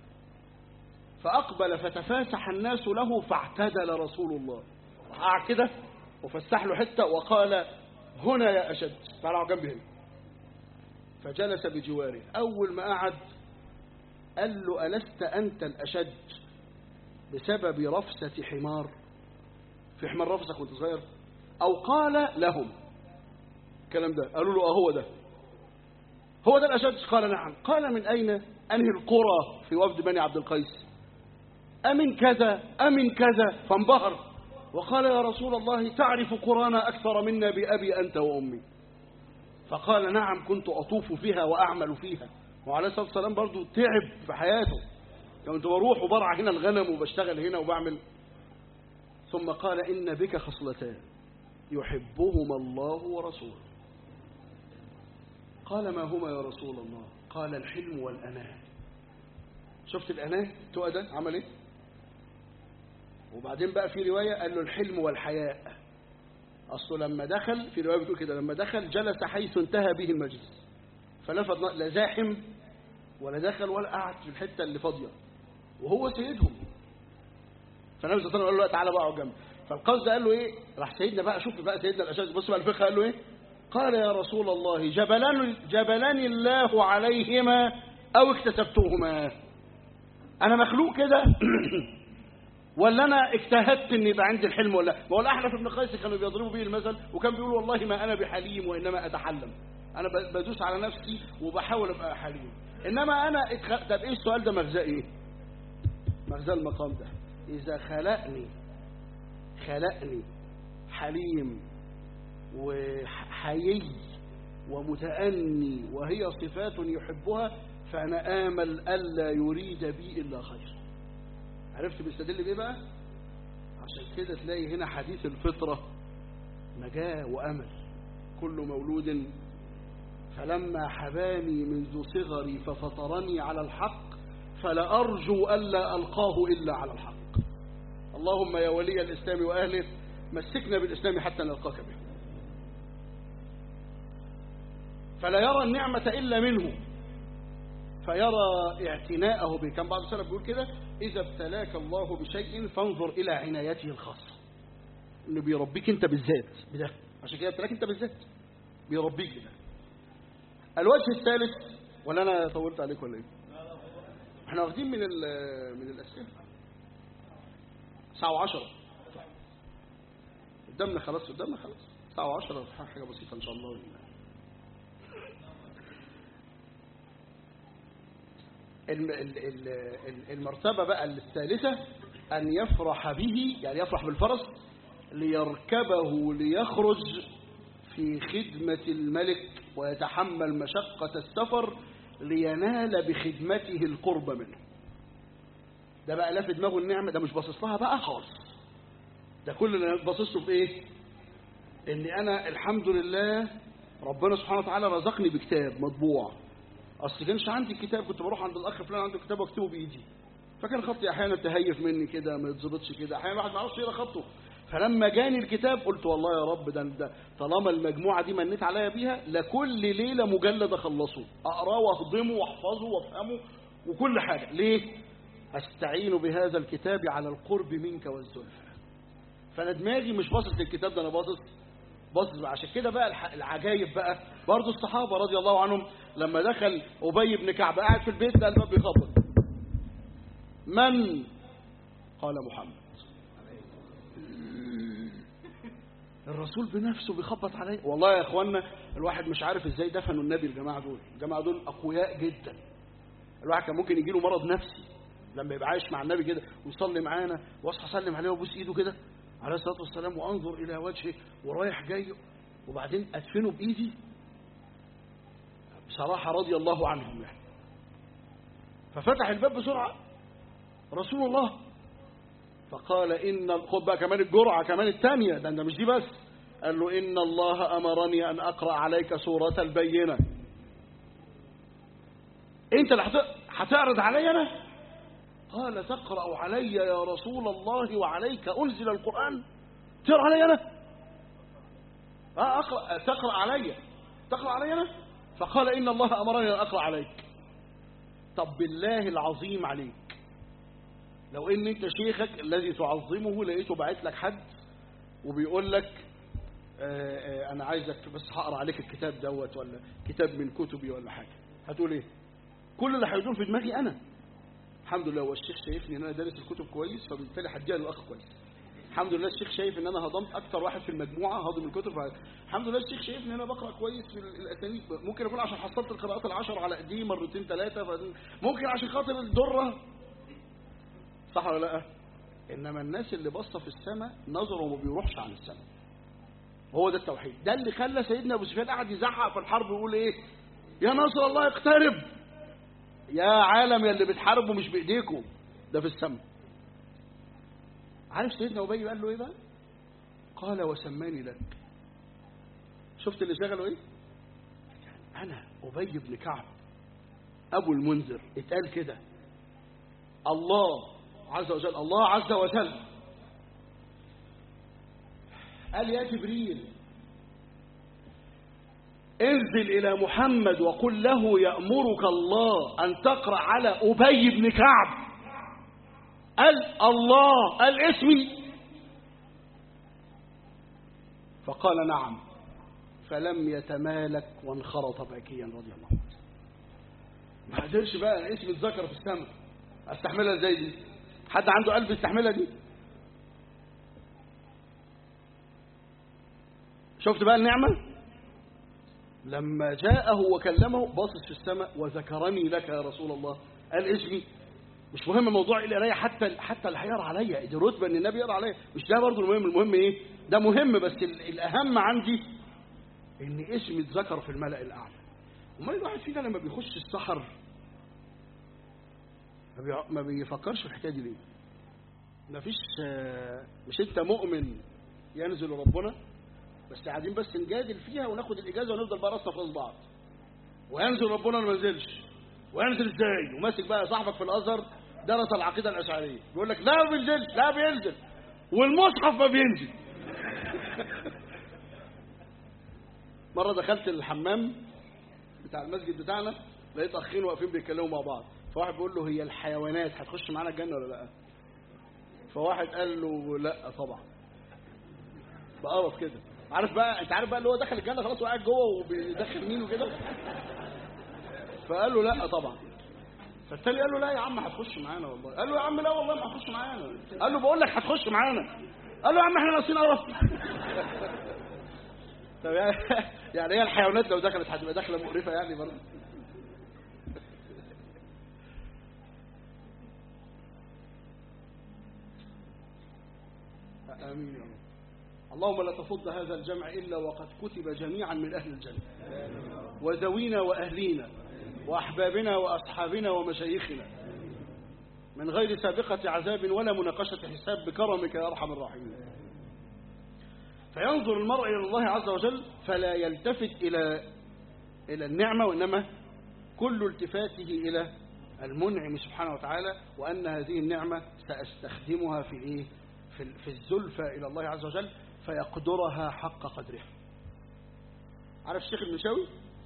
فأقبل فتفاسح الناس له فاعتدل رسول الله قعد كده وفسح له حتة وقال هنا يا أشد تعالوا جنبي هنا فجلس بجواره أول ما قعد قال له ألست أنت الأشد بسبب رفسة حمار في حمار رفسك وانت صغير أو قال لهم الكلام ده قالوا له أهو ده هو ده الأشد قال نعم قال من أين أنهي القرى في وفد بني عبد القيس أمن كذا أمن كذا فانبهر وقال يا رسول الله تعرف قرانا أكثر منا بأبي أنت وأمي فقال نعم كنت أطوف فيها وأعمل فيها وعليه الصلاة والسلام برضو تعب في حياته كنت بروح وبرع هنا الغنم وبشتغل هنا وبعمل ثم قال إن بك خصلتان يحبهما الله ورسوله قال ما هما يا رسول الله قال الحلم والأناه شفت الأناه تقى ده عمل ايه وبعدين بقى في رواية قال له الحلم والحياء أصله لما دخل في رواية بتقول كده لما دخل جلس حيث انتهى به المجلس فلفت لا زاحم ولا دخل ولا قعد في الحتة اللي فاضية وهو سيدهم فالنبي صلى الله عليه وسلم قال له تعالى بقى اقعد جنبي فالقصد قال له ايه راح سيدنا بقى شوف بقى سيدنا الاشد بص بقى الفقه قال له ايه قال يا رسول الله جبلان جبلان الله عليهما او اكتسبتهما انا مخلوق كده ولا انا اجتهدت ان يبقى عندي الحلم ولا ما هو الاحنف بن قيس كانوا بيضربوا به المثل وكان بيقول والله ما انا بحليم وانما اتحلم انا بدوس على نفسي وبحاول ابقى حليم انما انا اتخ... طب ايه السؤال ده مغزاه ايه مغزاه المقام ده اذا خلقني خلقني حليم وحيي ومتأني وهي صفات يحبها فأنا آمل ألا يريد بي إلا خير عرفت بيستدل بإيه بقى عشان كده تلاقي هنا حديث الفطرة نجاة وأمل كل مولود فلما حباني منذ صغري ففطرني على الحق فلأرجو ألا ألقاه إلا على الحق اللهم يا ولي الإسلام وأهله مسكنا بالإسلام حتى نلقاك به فلا يرى النعمة إلا منه فيرى اعتناءه به كان بعض السلف بيقول كده إذا ابتلاك الله بشيء فانظر إلى عنايته الخاصة إنه بيربيك أنت بالذات بده عشان كده ابتلاك أنت بالذات بيربيك بده الوجه الثالث ولا أنا طولت عليك ولا إيه؟ احنا واخدين من من الأسئلة ساعة وعشرة قدامنا خلاص قدامنا خلاص ساعة وعشرة حاجة بسيطة إن شاء الله المرتبة بقى الثالثة أن يفرح به يعني يفرح بالفرس ليركبه ليخرج في خدمة الملك ويتحمل مشقة السفر لينال بخدمته القرب منه ده بقى لا في دماغه النعمة ده مش باصص لها بقى خالص ده كل اللي باصص له في ايه ان انا الحمد لله ربنا سبحانه وتعالى رزقني بكتاب مطبوع اصل كانش عندي كتاب كنت بروح عند الاخ فلان عنده كتاب واكتبه بايدي فكان خطي احيانا تهيف مني كده ما يتظبطش كده احيانا الواحد ما يعرفش يقرا خطه فلما جاني الكتاب قلت والله يا رب ده, ده طالما المجموعه دي منيت عليا بيها لكل ليله مجلد اخلصه اقراه واهضمه واحفظه وافهمه وكل حاجه ليه استعين بهذا الكتاب على القرب منك والزلفى فانا دماغي مش باصص للكتاب ده انا باصص باصص بقى. عشان كده بقى الح- العجايب بقى برضه الصحابه رضي الله عنهم لما دخل ابي بن كعب قاعد في البيت ده الباب بيخبط من قال محمد الرسول بنفسه بيخبط عليه والله يا اخوانا الواحد مش عارف ازاي دفنوا النبي الجماعه دول الجماعه دول اقوياء جدا الواحد كان ممكن يجي له مرض نفسي لما يبقى عايش مع النبي كده ويصلي معانا واصحى اسلم عليه وابوس ايده كده عليه الصلاه والسلام وانظر الى وجهه ورايح جاي وبعدين ادفنه بايدي بصراحه رضي الله عنهم يعني ففتح الباب بسرعه رسول الله فقال إن خد بقى كمان الجرعة كمان الثانية ده ده مش دي بس قال له إن الله أمرني أن أقرأ عليك سورة البينة أنت اللي هت- هتعرض علي أنا قال تقرأ علي يا رسول الله وعليك أنزل القرآن تقرأ علي أنا آه أقرأ تقرأ علي تقرأ علي أنا فقال إن الله أمرني أن أقرأ عليك طب بالله العظيم عليك لو ان انت شيخك الذي تعظمه لقيته باعت لك حد وبيقول لك آه، آه، انا عايزك بس هقرا عليك الكتاب دوت ولا كتاب من كتبي ولا حاجه هتقول ايه كل اللي هيدور في دماغي انا الحمد لله هو الشيخ شايفني ان انا دارس الكتب كويس فبالتالي هديها للاخ كويس الحمد لله الشيخ شايف ان انا هضمت اكتر واحد في المجموعه هضم الكتب الحمد لله الشيخ شايف ان انا بقرا كويس في ال- الاسانيد ممكن اكون عشان حصلت القراءات العشر على ايدي مرتين ثلاثه ممكن عشان خاطر الدره صح ولا لا انما الناس اللي باصه في السماء نظره ما بيروحش عن السماء هو ده التوحيد ده اللي خلى سيدنا ابو سفيان قاعد يزعق في الحرب ويقول ايه يا نصر الله اقترب يا عالم يا اللي بتحاربوا مش بايديكم ده في السماء عارف سيدنا ابي قال له ايه بقى قال وسماني لك شفت اللي شغله ايه انا ابي بن كعب ابو المنذر اتقال كده الله عز وجل الله عز وجل قال يا جبريل انزل إلى محمد وقل له يأمرك الله أن تقرأ على أبي بن كعب قال الله قال اسمي فقال نعم فلم يتمالك وانخرط باكيا رضي الله عنه ما قدرش بقى اسم اتذكر في السماء استحملها ازاي دي حد عنده قلب يستحملها دي شفت بقى النعمة لما جاءه وكلمه باصص في السماء وذكرني لك يا رسول الله قال اسمي مش مهم موضوع القرايه حتى حتى اللي هيقرا عليا دي رتبه ان النبي يقرا عليا مش ده برضه المهم المهم ايه ده مهم بس ال- الاهم عندي ان اسمي اتذكر في الملأ الاعلى امال الواحد فينا لما بيخش السحر ما بيع- ما بيفكرش في الحكايه دي ليه مفيش آه، مش انت مؤمن ينزل ربنا بس قاعدين بس نجادل فيها وناخد الاجازه ونفضل بقى راسنا في راس بعض وينزل ربنا ولا ما ينزلش وينزل ازاي وماسك بقى صاحبك في الازهر درس العقيده الاشعريه بيقول لك لا ما بينزلش لا بينزل والمصحف ما بينزل مره دخلت الحمام بتاع المسجد بتاعنا لقيت اخين واقفين بيتكلموا مع بعض فواحد بيقول له هي الحيوانات هتخش معانا الجنه ولا لا فواحد قال له لا طبعا بقرف كده عارف بقى انت عارف بقى اللي هو دخل الجنه خلاص وقاعد جوه وبيدخل مين وكده فقال له لا طبعا فالتاني قال له لا يا عم هتخش معانا والله قال له يا عم لا والله ما هتخش معانا قال له بقول لك هتخش معانا قال له يا عم احنا ناقصين قرف طب يعني يعني هي الحيوانات لو دخلت هتبقى داخله مقرفه يعني برضه امين يا رب اللهم لا تفض هذا الجمع إلا وقد كتب جميعا من أهل الجنة وذوينا وأهلينا وأحبابنا وأصحابنا ومشايخنا من غير سابقة عذاب ولا مناقشة حساب بكرمك يا أرحم الراحمين فينظر المرء إلى الله عز وجل فلا يلتفت إلى إلى النعمة وإنما كل التفاته إلى المنعم سبحانه وتعالى وأن هذه النعمة سأستخدمها في إيه؟ في, في الزلفى إلى الله عز وجل فيقدرها حق قدرها عارف الشيخ المنشاوي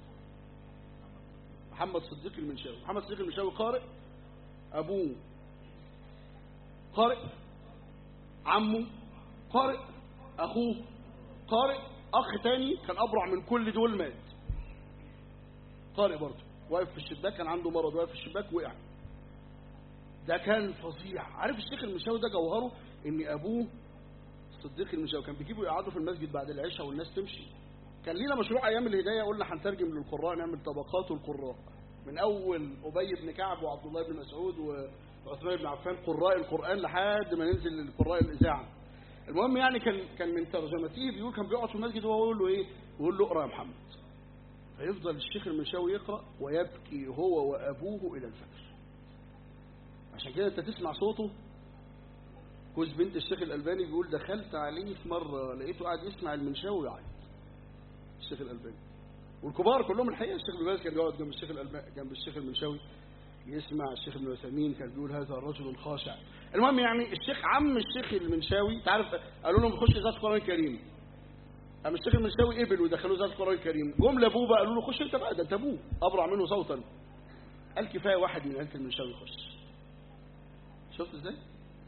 محمد صديق المنشاوي محمد صديق المنشاوي قارئ أبوه قارئ عمه قارئ أخوه قارئ أخ تاني كان أبرع من كل دول مات قارئ برضه واقف في الشباك كان عنده مرض واقف في الشباك وقع ده كان فظيع عارف الشيخ المشاوي ده جوهره ان ابوه صديق المشاوي كان بيجيبوا يقعدوا في المسجد بعد العشاء والناس تمشي كان لينا مشروع ايام الهدايه قلنا هنترجم للقراء نعمل طبقات القراء من اول ابي بن كعب وعبد الله بن مسعود وعثمان بن عفان قراء القران لحد ما ننزل للقراء الاذاعه المهم يعني كان كان من ترجمته بيقول كان بيقعد في المسجد وهو يقول له ايه يقول له اقرا يا محمد فيفضل الشيخ المشاوي يقرا ويبكي هو وابوه الى الفجر عشان كده انت تسمع صوته جوز بنت الشيخ الالباني بيقول دخلت عليه في مره لقيته قاعد يسمع المنشاوي ويعيط الشيخ الالباني والكبار كلهم الحقيقه الشيخ ابن باز كان بيقعد جنب الشيخ الالباني جنب الشيخ المنشاوي يسمع الشيخ ابن عثيمين كان بيقول هذا الرجل الخاشع المهم يعني الشيخ عم الشيخ المنشاوي تعرف قالوا لهم خش ذات القران الكريم قام الشيخ المنشاوي قبل ودخلوه ذات القران الكريم جم لابوه بقى قالوا له خش انت بقى ده انت ابوه ابرع منه صوتا قال كفايه واحد من عيله المنشاوي يخش شفت ازاي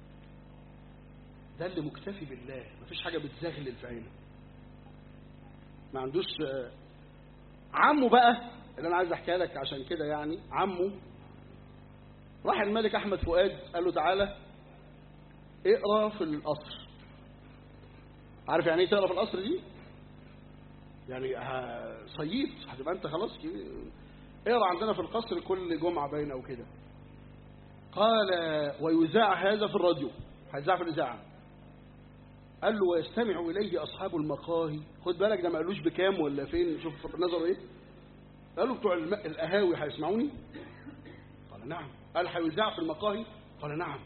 ده اللي مكتفي بالله مفيش حاجه بتزغلل في عينه ما عندوش عمه بقى اللي انا عايز احكيها لك عشان كده يعني عمه راح الملك احمد فؤاد قال له تعالى اقرا في القصر عارف يعني ايه تقرا في القصر دي يعني صييت هتبقى انت خلاص اقرا عندنا في القصر كل جمعه باين او كده قال ويذاع هذا في الراديو هيذاع في الاذاعه قال له ويستمع اليه اصحاب المقاهي خد بالك ده ما قالوش بكام ولا فين شوف نظر ايه قالوا بتوع القهاوي هيسمعوني قال نعم قال هيذاع في المقاهي قال نعم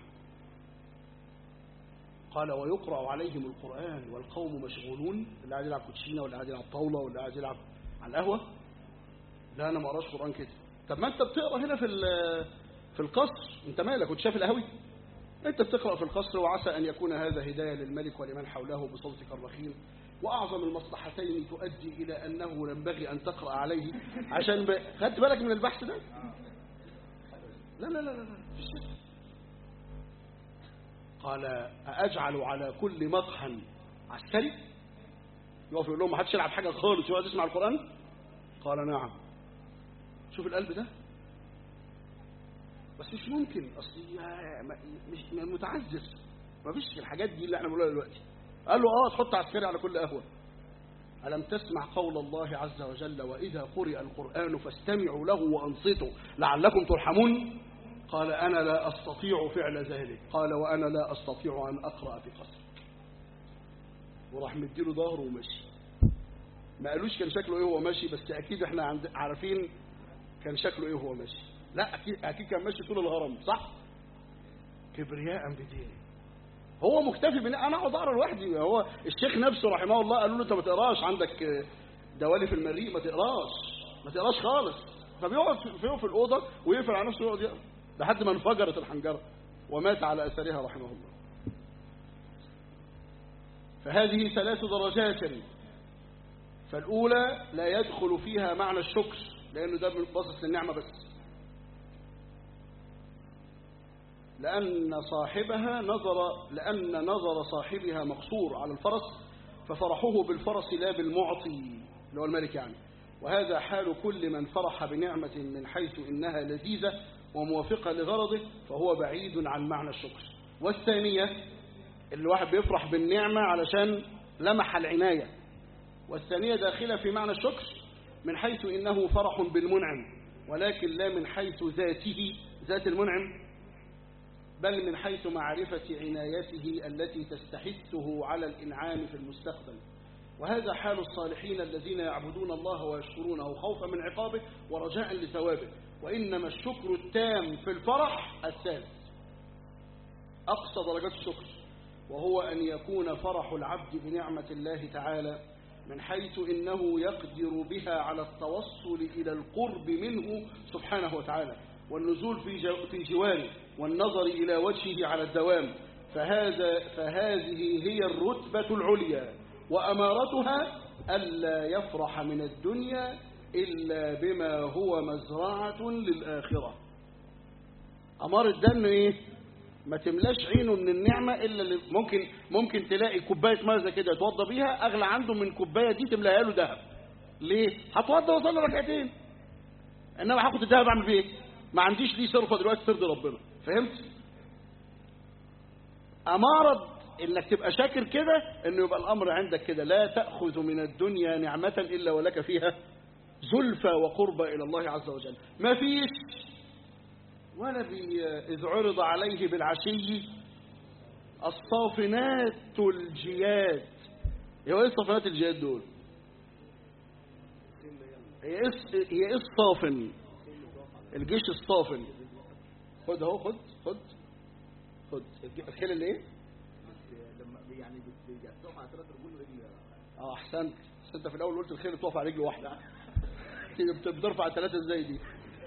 قال ويقرأ عليهم القرآن والقوم مشغولون اللي قاعد يلعب كوتشينة واللي قاعد يلعب طاولة واللي قاعد يلعب على القهوة لا أنا ما قراش قرآن كده طب ما أنت بتقرأ هنا في في القصر أنت مالك كنت شايف القهوي أنت بتقرأ في القصر وعسى أن يكون هذا هداية للملك ولمن حوله بصوتك الرخيم وأعظم المصلحتين تؤدي إلى أنه ينبغي أن تقرأ عليه عشان ب... خدت بالك من البحث ده لا لا لا لا, لا. قال أأجعل على كل مقهى عسكري يقف يقول لهم ما حدش يلعب حاجة خالص يقعد يسمع القرآن قال نعم شوف القلب ده بس مش ممكن اصل مش متعزز ما فيش الحاجات دي اللي احنا بنقولها دلوقتي قال له اه تحط عسكري على كل قهوه ألم تسمع قول الله عز وجل وإذا قرئ القرآن فاستمعوا له وأنصتوا لعلكم ترحمون قال أنا لا أستطيع فعل ذلك قال وأنا لا أستطيع أن أقرأ في قصر وراح مديله ظهره ومشي ما قالوش كان شكله إيه وهو ماشي بس أكيد إحنا عند عارفين كان شكله إيه وهو ماشي لا أكيد, أكيد كان ماشي طول الهرم صح كبرياء بدينه هو مكتفي بان انا اقعد اقرا لوحدي هو الشيخ نفسه رحمه الله قالوا له انت ما تقراش عندك دوالي في المريء ما تقراش ما تقراش خالص فبيقعد فيه في الاوضه ويقفل على نفسه ويقعد يقرا لحد ما انفجرت الحنجره ومات على اثرها رحمه الله فهذه ثلاث درجات فالاولى لا يدخل فيها معنى الشكر لانه ده باصص للنعمه بس لأن صاحبها نظر لأن نظر صاحبها مقصور على الفرس ففرحه بالفرس لا بالمعطي اللي هو الملك يعني وهذا حال كل من فرح بنعمة من حيث إنها لذيذة وموافقة لغرضه فهو بعيد عن معنى الشكر والثانية اللي الواحد بيفرح بالنعمة علشان لمح العناية والثانية داخلة في معنى الشكر من حيث إنه فرح بالمنعم ولكن لا من حيث ذاته ذات المنعم بل من حيث معرفة عنايته التي تستحثه على الإنعام في المستقبل وهذا حال الصالحين الذين يعبدون الله ويشكرونه خوفا من عقابه ورجاء لثوابه وإنما الشكر التام في الفرح الثالث أقصى درجات الشكر وهو أن يكون فرح العبد بنعمة الله تعالى من حيث إنه يقدر بها على التوصل إلى القرب منه سبحانه وتعالى والنزول في جو- في جواره والنظر إلى وجهه على الدوام فهذا فهذه هي الرتبة العليا وأمارتها ألا يفرح من الدنيا إلا بما هو مزرعة للآخرة أمارة ده إنه إيه؟ ما تملاش عينه من النعمة إلا اللي ممكن ممكن تلاقي كوباية ميه زي كده يتوضى بيها أغلى عنده من كوباية دي تملاها له ذهب ليه؟ هتوضى وصلي ركعتين إنما هاخد الذهب أعمل بيه إيه؟ ما عنديش ليه صرفة دلوقتي ترضي ربنا فهمت؟ أمارة إنك تبقى شاكر كده إنه يبقى الأمر عندك كده لا تأخذ من الدنيا نعمة إلا ولك فيها زلفى وقربى إلى الله عز وجل ما فيش ولا بي إذ عرض عليه بالعشي الصافنات الجياد هو ايه الصافنات الجياد دول هي ايه هي ايه الصافن الجيش الصافن خد اهو خد خد خد الج- الخيل اللي ايه لما يعني بتقف على ثلاث رجول رجل اه احسنت بس انت في الاول قلت الخيل بتقف على رجل واحده هي بت- بترفع الثلاثه ازاي دي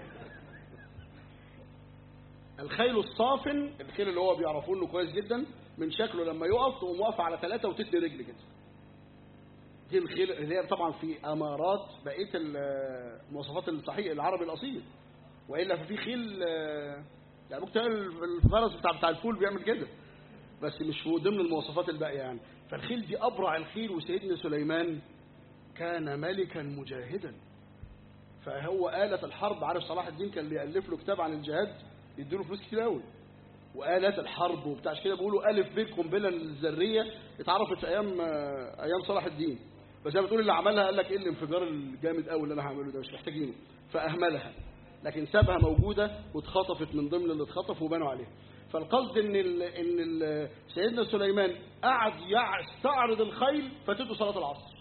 الخيل الصافن الخيل اللي هو بيعرفوه انه كويس جدا من شكله لما يقف تقوم واقفه على ثلاثه وتدي رجل كده دي الخيل اللي هي طبعا في امارات بقيه المواصفات الصحيح العربي الاصيل والا ففي خيل آه، يعني ممكن تلاقي الفرس بتاع بتاع الفول بيعمل كده بس مش في ضمن المواصفات الباقيه يعني فالخيل دي ابرع الخيل وسيدنا سليمان كان ملكا مجاهدا فهو آلة الحرب عارف صلاح الدين كان اللي يألف له كتاب عن الجهاد يديله فلوس كتير قوي وآلات الحرب وبتاع عشان كده بيقولوا ألف ب قنبلة الذرية اتعرفت في أيام آه، أيام صلاح الدين بس زي ما بتقول اللي عملها قال لك إيه الانفجار الجامد قوي اللي أنا هعمله ده مش محتاجينه فأهملها لكن سابها موجودة واتخطفت من ضمن اللي اتخطف وبنوا عليها فالقصد ان ال ان ال سيدنا سليمان قعد يستعرض الخيل فاتته صلاة العصر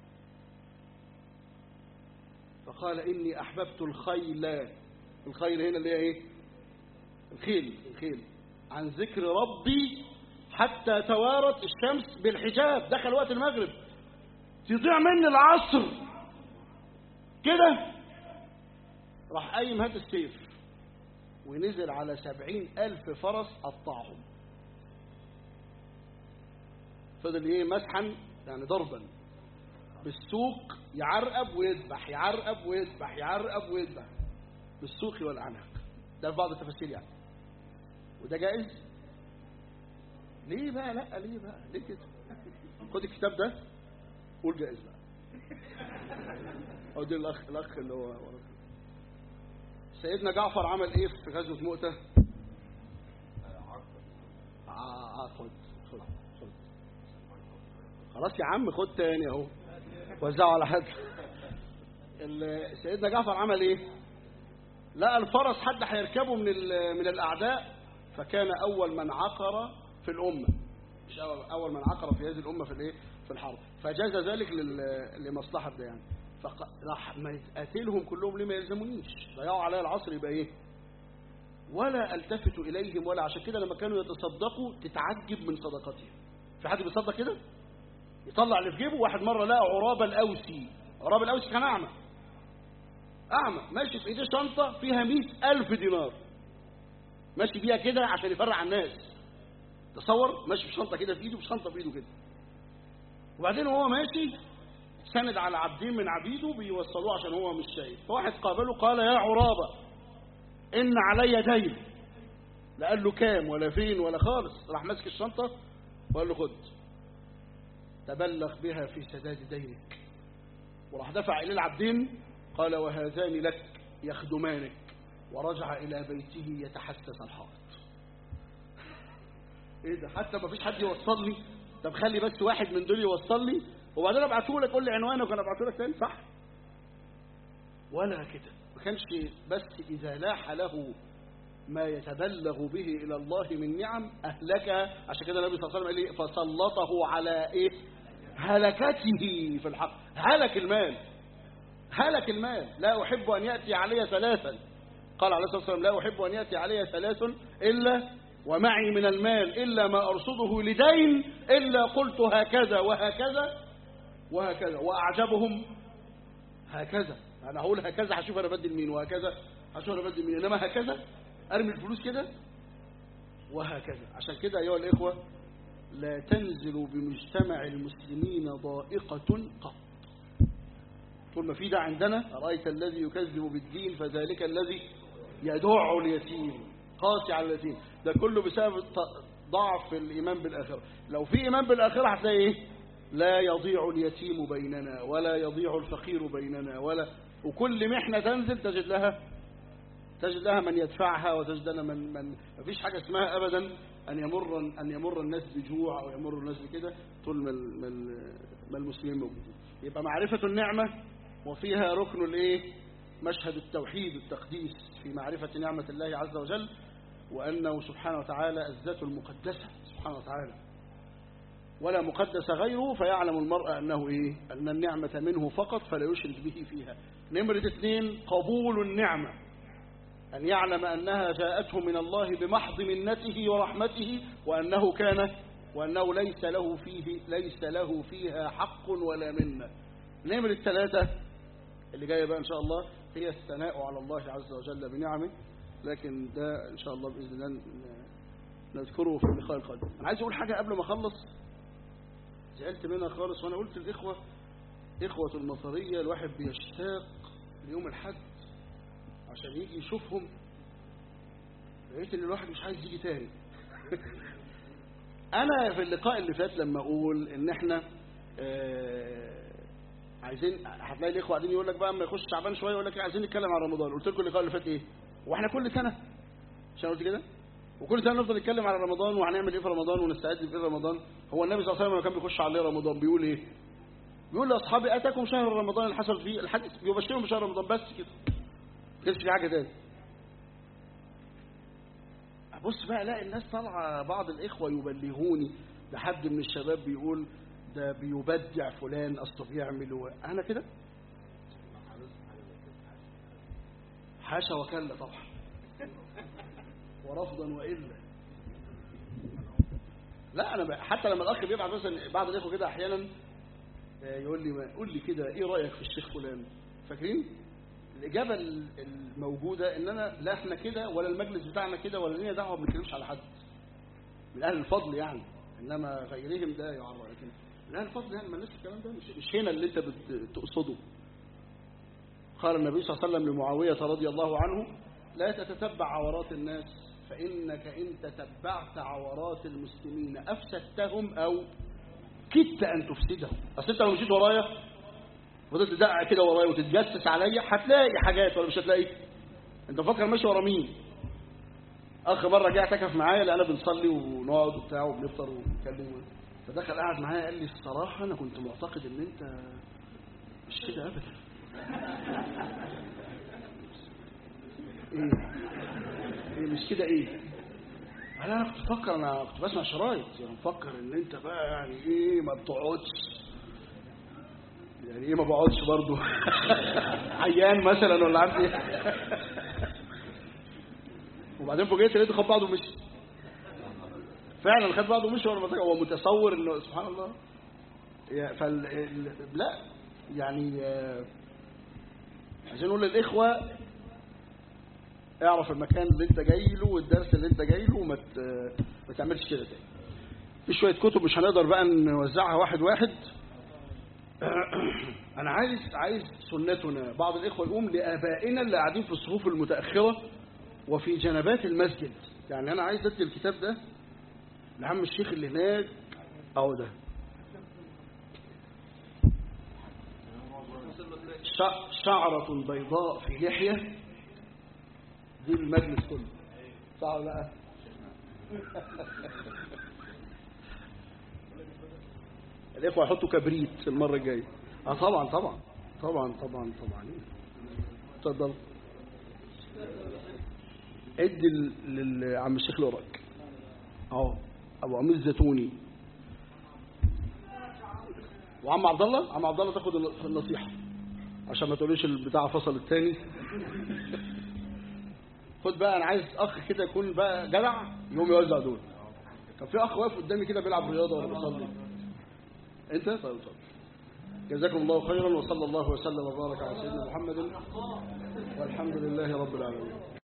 فقال إني أحببت الخيل الخيل هنا اللي هي إيه الخيل الخيل عن ذكر ربي حتى توارت الشمس بالحجاب دخل وقت المغرب تضيع مني العصر كده راح قايم هات السيف ونزل على سبعين ألف فرس قطعهم فضل ايه مسحا يعني ضربا بالسوق يعرقب ويذبح يعرقب ويذبح يعرقب ويذبح بالسوق والأعناق ده في بعض التفاسير يعني وده جائز ليه بقى لا ليه بقى ليه كده خد الكتاب ده قول جائز بقى او دي الاخ الاخ اللي هو ورا. سيدنا جعفر عمل ايه في غزوه مؤته آه آه خد خد خد خلاص يا عم خد تاني اهو وزعه على حد ال- سيدنا جعفر عمل ايه لقى الفرس حد هيركبه من ال- من الاعداء فكان اول من عقر في الامه مش اول أول من عقر في هذه الامه في الايه في الحرب فجاز ذلك لل- لمصلحه ده يعني فراح ما يتقاتلهم كلهم ليه ما يلزمونيش ضيعوا عليا العصر يبقى ايه ولا التفت اليهم ولا عشان كده لما كانوا يتصدقوا تتعجب من صدقتهم في حد بيصدق كده يطلع اللي في جيبه واحد مره لقى عرابه الاوسي عرابه الاوسي كان اعمى اعمى ماشي في ايديه شنطه فيها مئة ألف دينار ماشي بيها كده عشان يفرع على الناس تصور ماشي بشنطه كده في ايده بشنطه في ايده كده وبعدين وهو ماشي سند على عبدين من عبيده بيوصلوه عشان هو مش شايف فواحد قابله قال يا عرابه ان علي دين لا قال له كام ولا فين ولا خالص راح ماسك الشنطه وقال له خد تبلغ بها في سداد دينك وراح دفع إليه العبدين قال وهذان لك يخدمانك ورجع إلى بيته يتحسس الحائط ايه ده حتى ما فيش حد يوصل لي طب خلي بس واحد من دول يوصل لي وبعدين ابعته لك قول لي عنوانك وانا ابعته لك تاني صح ولا كده ما كانش بس اذا لاح له ما يتبلغ به الى الله من نعم اهلكها عشان كده النبي صلى الله عليه وسلم قال ايه فسلطه على ايه هلكته في الحق هلك المال هلك المال لا أحب أن يأتي علي ثلاثا قال عليه الصلاة والسلام لا أحب أن يأتي علي ثلاث إلا ومعي من المال إلا ما أرصده لدين إلا قلت هكذا وهكذا وهكذا وأعجبهم هكذا أنا هقول هكذا هشوف أنا بدل مين وهكذا هشوف أنا بدل مين إنما هكذا أرمي الفلوس كده وهكذا عشان كده أيها الإخوة لا تنزل بمجتمع المسلمين ضائقة قط طول ما في ده عندنا أرأيت الذي يكذب بالدين فذلك الذي يدع اليتيم قاسي على اليتيم ده كله بسبب ضعف الإيمان بالآخرة لو في إيمان بالآخرة هتلاقي إيه لا يضيع اليتيم بيننا ولا يضيع الفقير بيننا ولا وكل محنة تنزل تجد لها تجد لها من يدفعها وتجد لها من من مفيش حاجة اسمها أبدا أن يمر أن يمر الناس بجوع أو يمر الناس بكده طول ما ما المسلمين موجودين يبقى معرفة النعمة وفيها ركن الايه مشهد التوحيد التقديس في معرفة نعمة الله عز وجل وأنه سبحانه وتعالى الذات المقدسة سبحانه وتعالى ولا مقدس غيره فيعلم المرء أنه إيه أن النعمة منه فقط فلا يشرك به فيها نمرة اثنين قبول النعمة أن يعلم أنها جاءته من الله بمحض منته ورحمته وأنه كان وأنه ليس له فيه ليس له فيها حق ولا منة نمرة ثلاثة اللي جاية بقى إن شاء الله هي الثناء على الله عز وجل بنعمه لكن ده إن شاء الله بإذن الله نذكره في اللقاء القادم أنا عايز أقول حاجة قبل ما أخلص زعلت منها خالص وأنا قلت الإخوة إخوة المطرية الواحد بيشتاق ليوم الحد عشان يجي يشوفهم لقيت ان الواحد مش عايز يجي تاني انا في اللقاء اللي فات لما اقول ان احنا آه عايزين هتلاقي الاخوه قاعدين يقول لك بقى اما يخش شعبان شويه يقول لك عايزين نتكلم عن رمضان قلت لكم اللقاء اللي فات ايه واحنا كل سنه عشان قلت كده وكل سنه نفضل نتكلم على رمضان وهنعمل ايه في رمضان ونستعد في رمضان هو النبي صلى الله عليه وسلم لما كان بيخش عليه رمضان بيقول ايه بيقول لاصحابي اتاكم شهر رمضان اللي حصل فيه الحديث بيبشرهم بشهر رمضان بس كده كانش في حاجه تاني بص بقى الاقي الناس طالعه بعض الاخوه يبلغوني ده حد من الشباب بيقول ده بيبدع فلان اصله بيعمل و... انا كده حاشا وكلا طبعا ورفضا والا لا انا بقى حتى لما الاخ بيبعت مثلا بعض الاخوه كده احيانا يقول لي ما قول لي كده ايه رايك في الشيخ فلان فاكرين الإجابة الموجودة إن أنا لا إحنا كده ولا المجلس بتاعنا كده ولا لينا دعوة ما بنتكلمش على حد من أهل الفضل يعني إنما غيرهم ده يعرف لكن من أهل الفضل يعني ما الناس الكلام ده مش, مش هنا اللي أنت بتقصده قال النبي صلى الله عليه وسلم لمعاوية رضي الله عنه لا تتتبع عورات الناس فإنك إن تتبعت عورات المسلمين أفسدتهم أو كدت أن تفسدهم أصل أنت لو مشيت ورايا فضلت تدقق كده ورايا وتتجسس عليا هتلاقي حاجات ولا مش هتلاقي انت فاكر ماشي ورا مين اخ مره جه اعتكف معايا لقينا بنصلي ونقعد وبتاع وبنفطر ونتكلم فدخل قاعد معايا قال لي الصراحه انا كنت معتقد ان انت مش كده ابدا ايه ايه مش كده ايه قال انا كنت بفكر انا كنت بسمع شرايط يعني مفكر ان انت بقى يعني ايه ما بتقعدش يعني ايه ما بقعدش برضه عيان مثلا ولا عارف ايه وبعدين فوجئت لقيته خد بعضه ومشي فعلا خد بعضه ومشي وانا هو متصور انه سبحان الله فال لا يعني عشان نقول للاخوه اعرف المكان اللي انت جاي له والدرس اللي انت جاي له وما ما تعملش كده تاني في شويه كتب مش هنقدر بقى نوزعها واحد واحد أنا عايز عايز سنتنا بعض الإخوة يقوم لآبائنا اللي قاعدين في الصفوف المتأخرة وفي جنبات المسجد يعني أنا عايز أدي الكتاب ده لعم الشيخ اللي هناك أهو ده شعرة بيضاء في لحية دي المجلس كله صح ولا لا الإخوة يحطوا كبريت المرة الجاية اه طبعا طبعا طبعا طبعا طبعا اتفضل ادي لعم الشيخ لوراك اهو ابو عمير الزيتوني وعم عبد الله عم عبد الله تاخد النصيحه عشان ما تقوليش البتاع فصل الثاني خد بقى انا عايز اخ كده يكون بقى جدع يقوم يوزع دول كان في اخ واقف قدامي كده بيلعب رياضه ولا بيصلي انت طيب اتفضل جزاكم الله خيرا وصلى الله وسلم وبارك على سيدنا محمد والحمد لله رب العالمين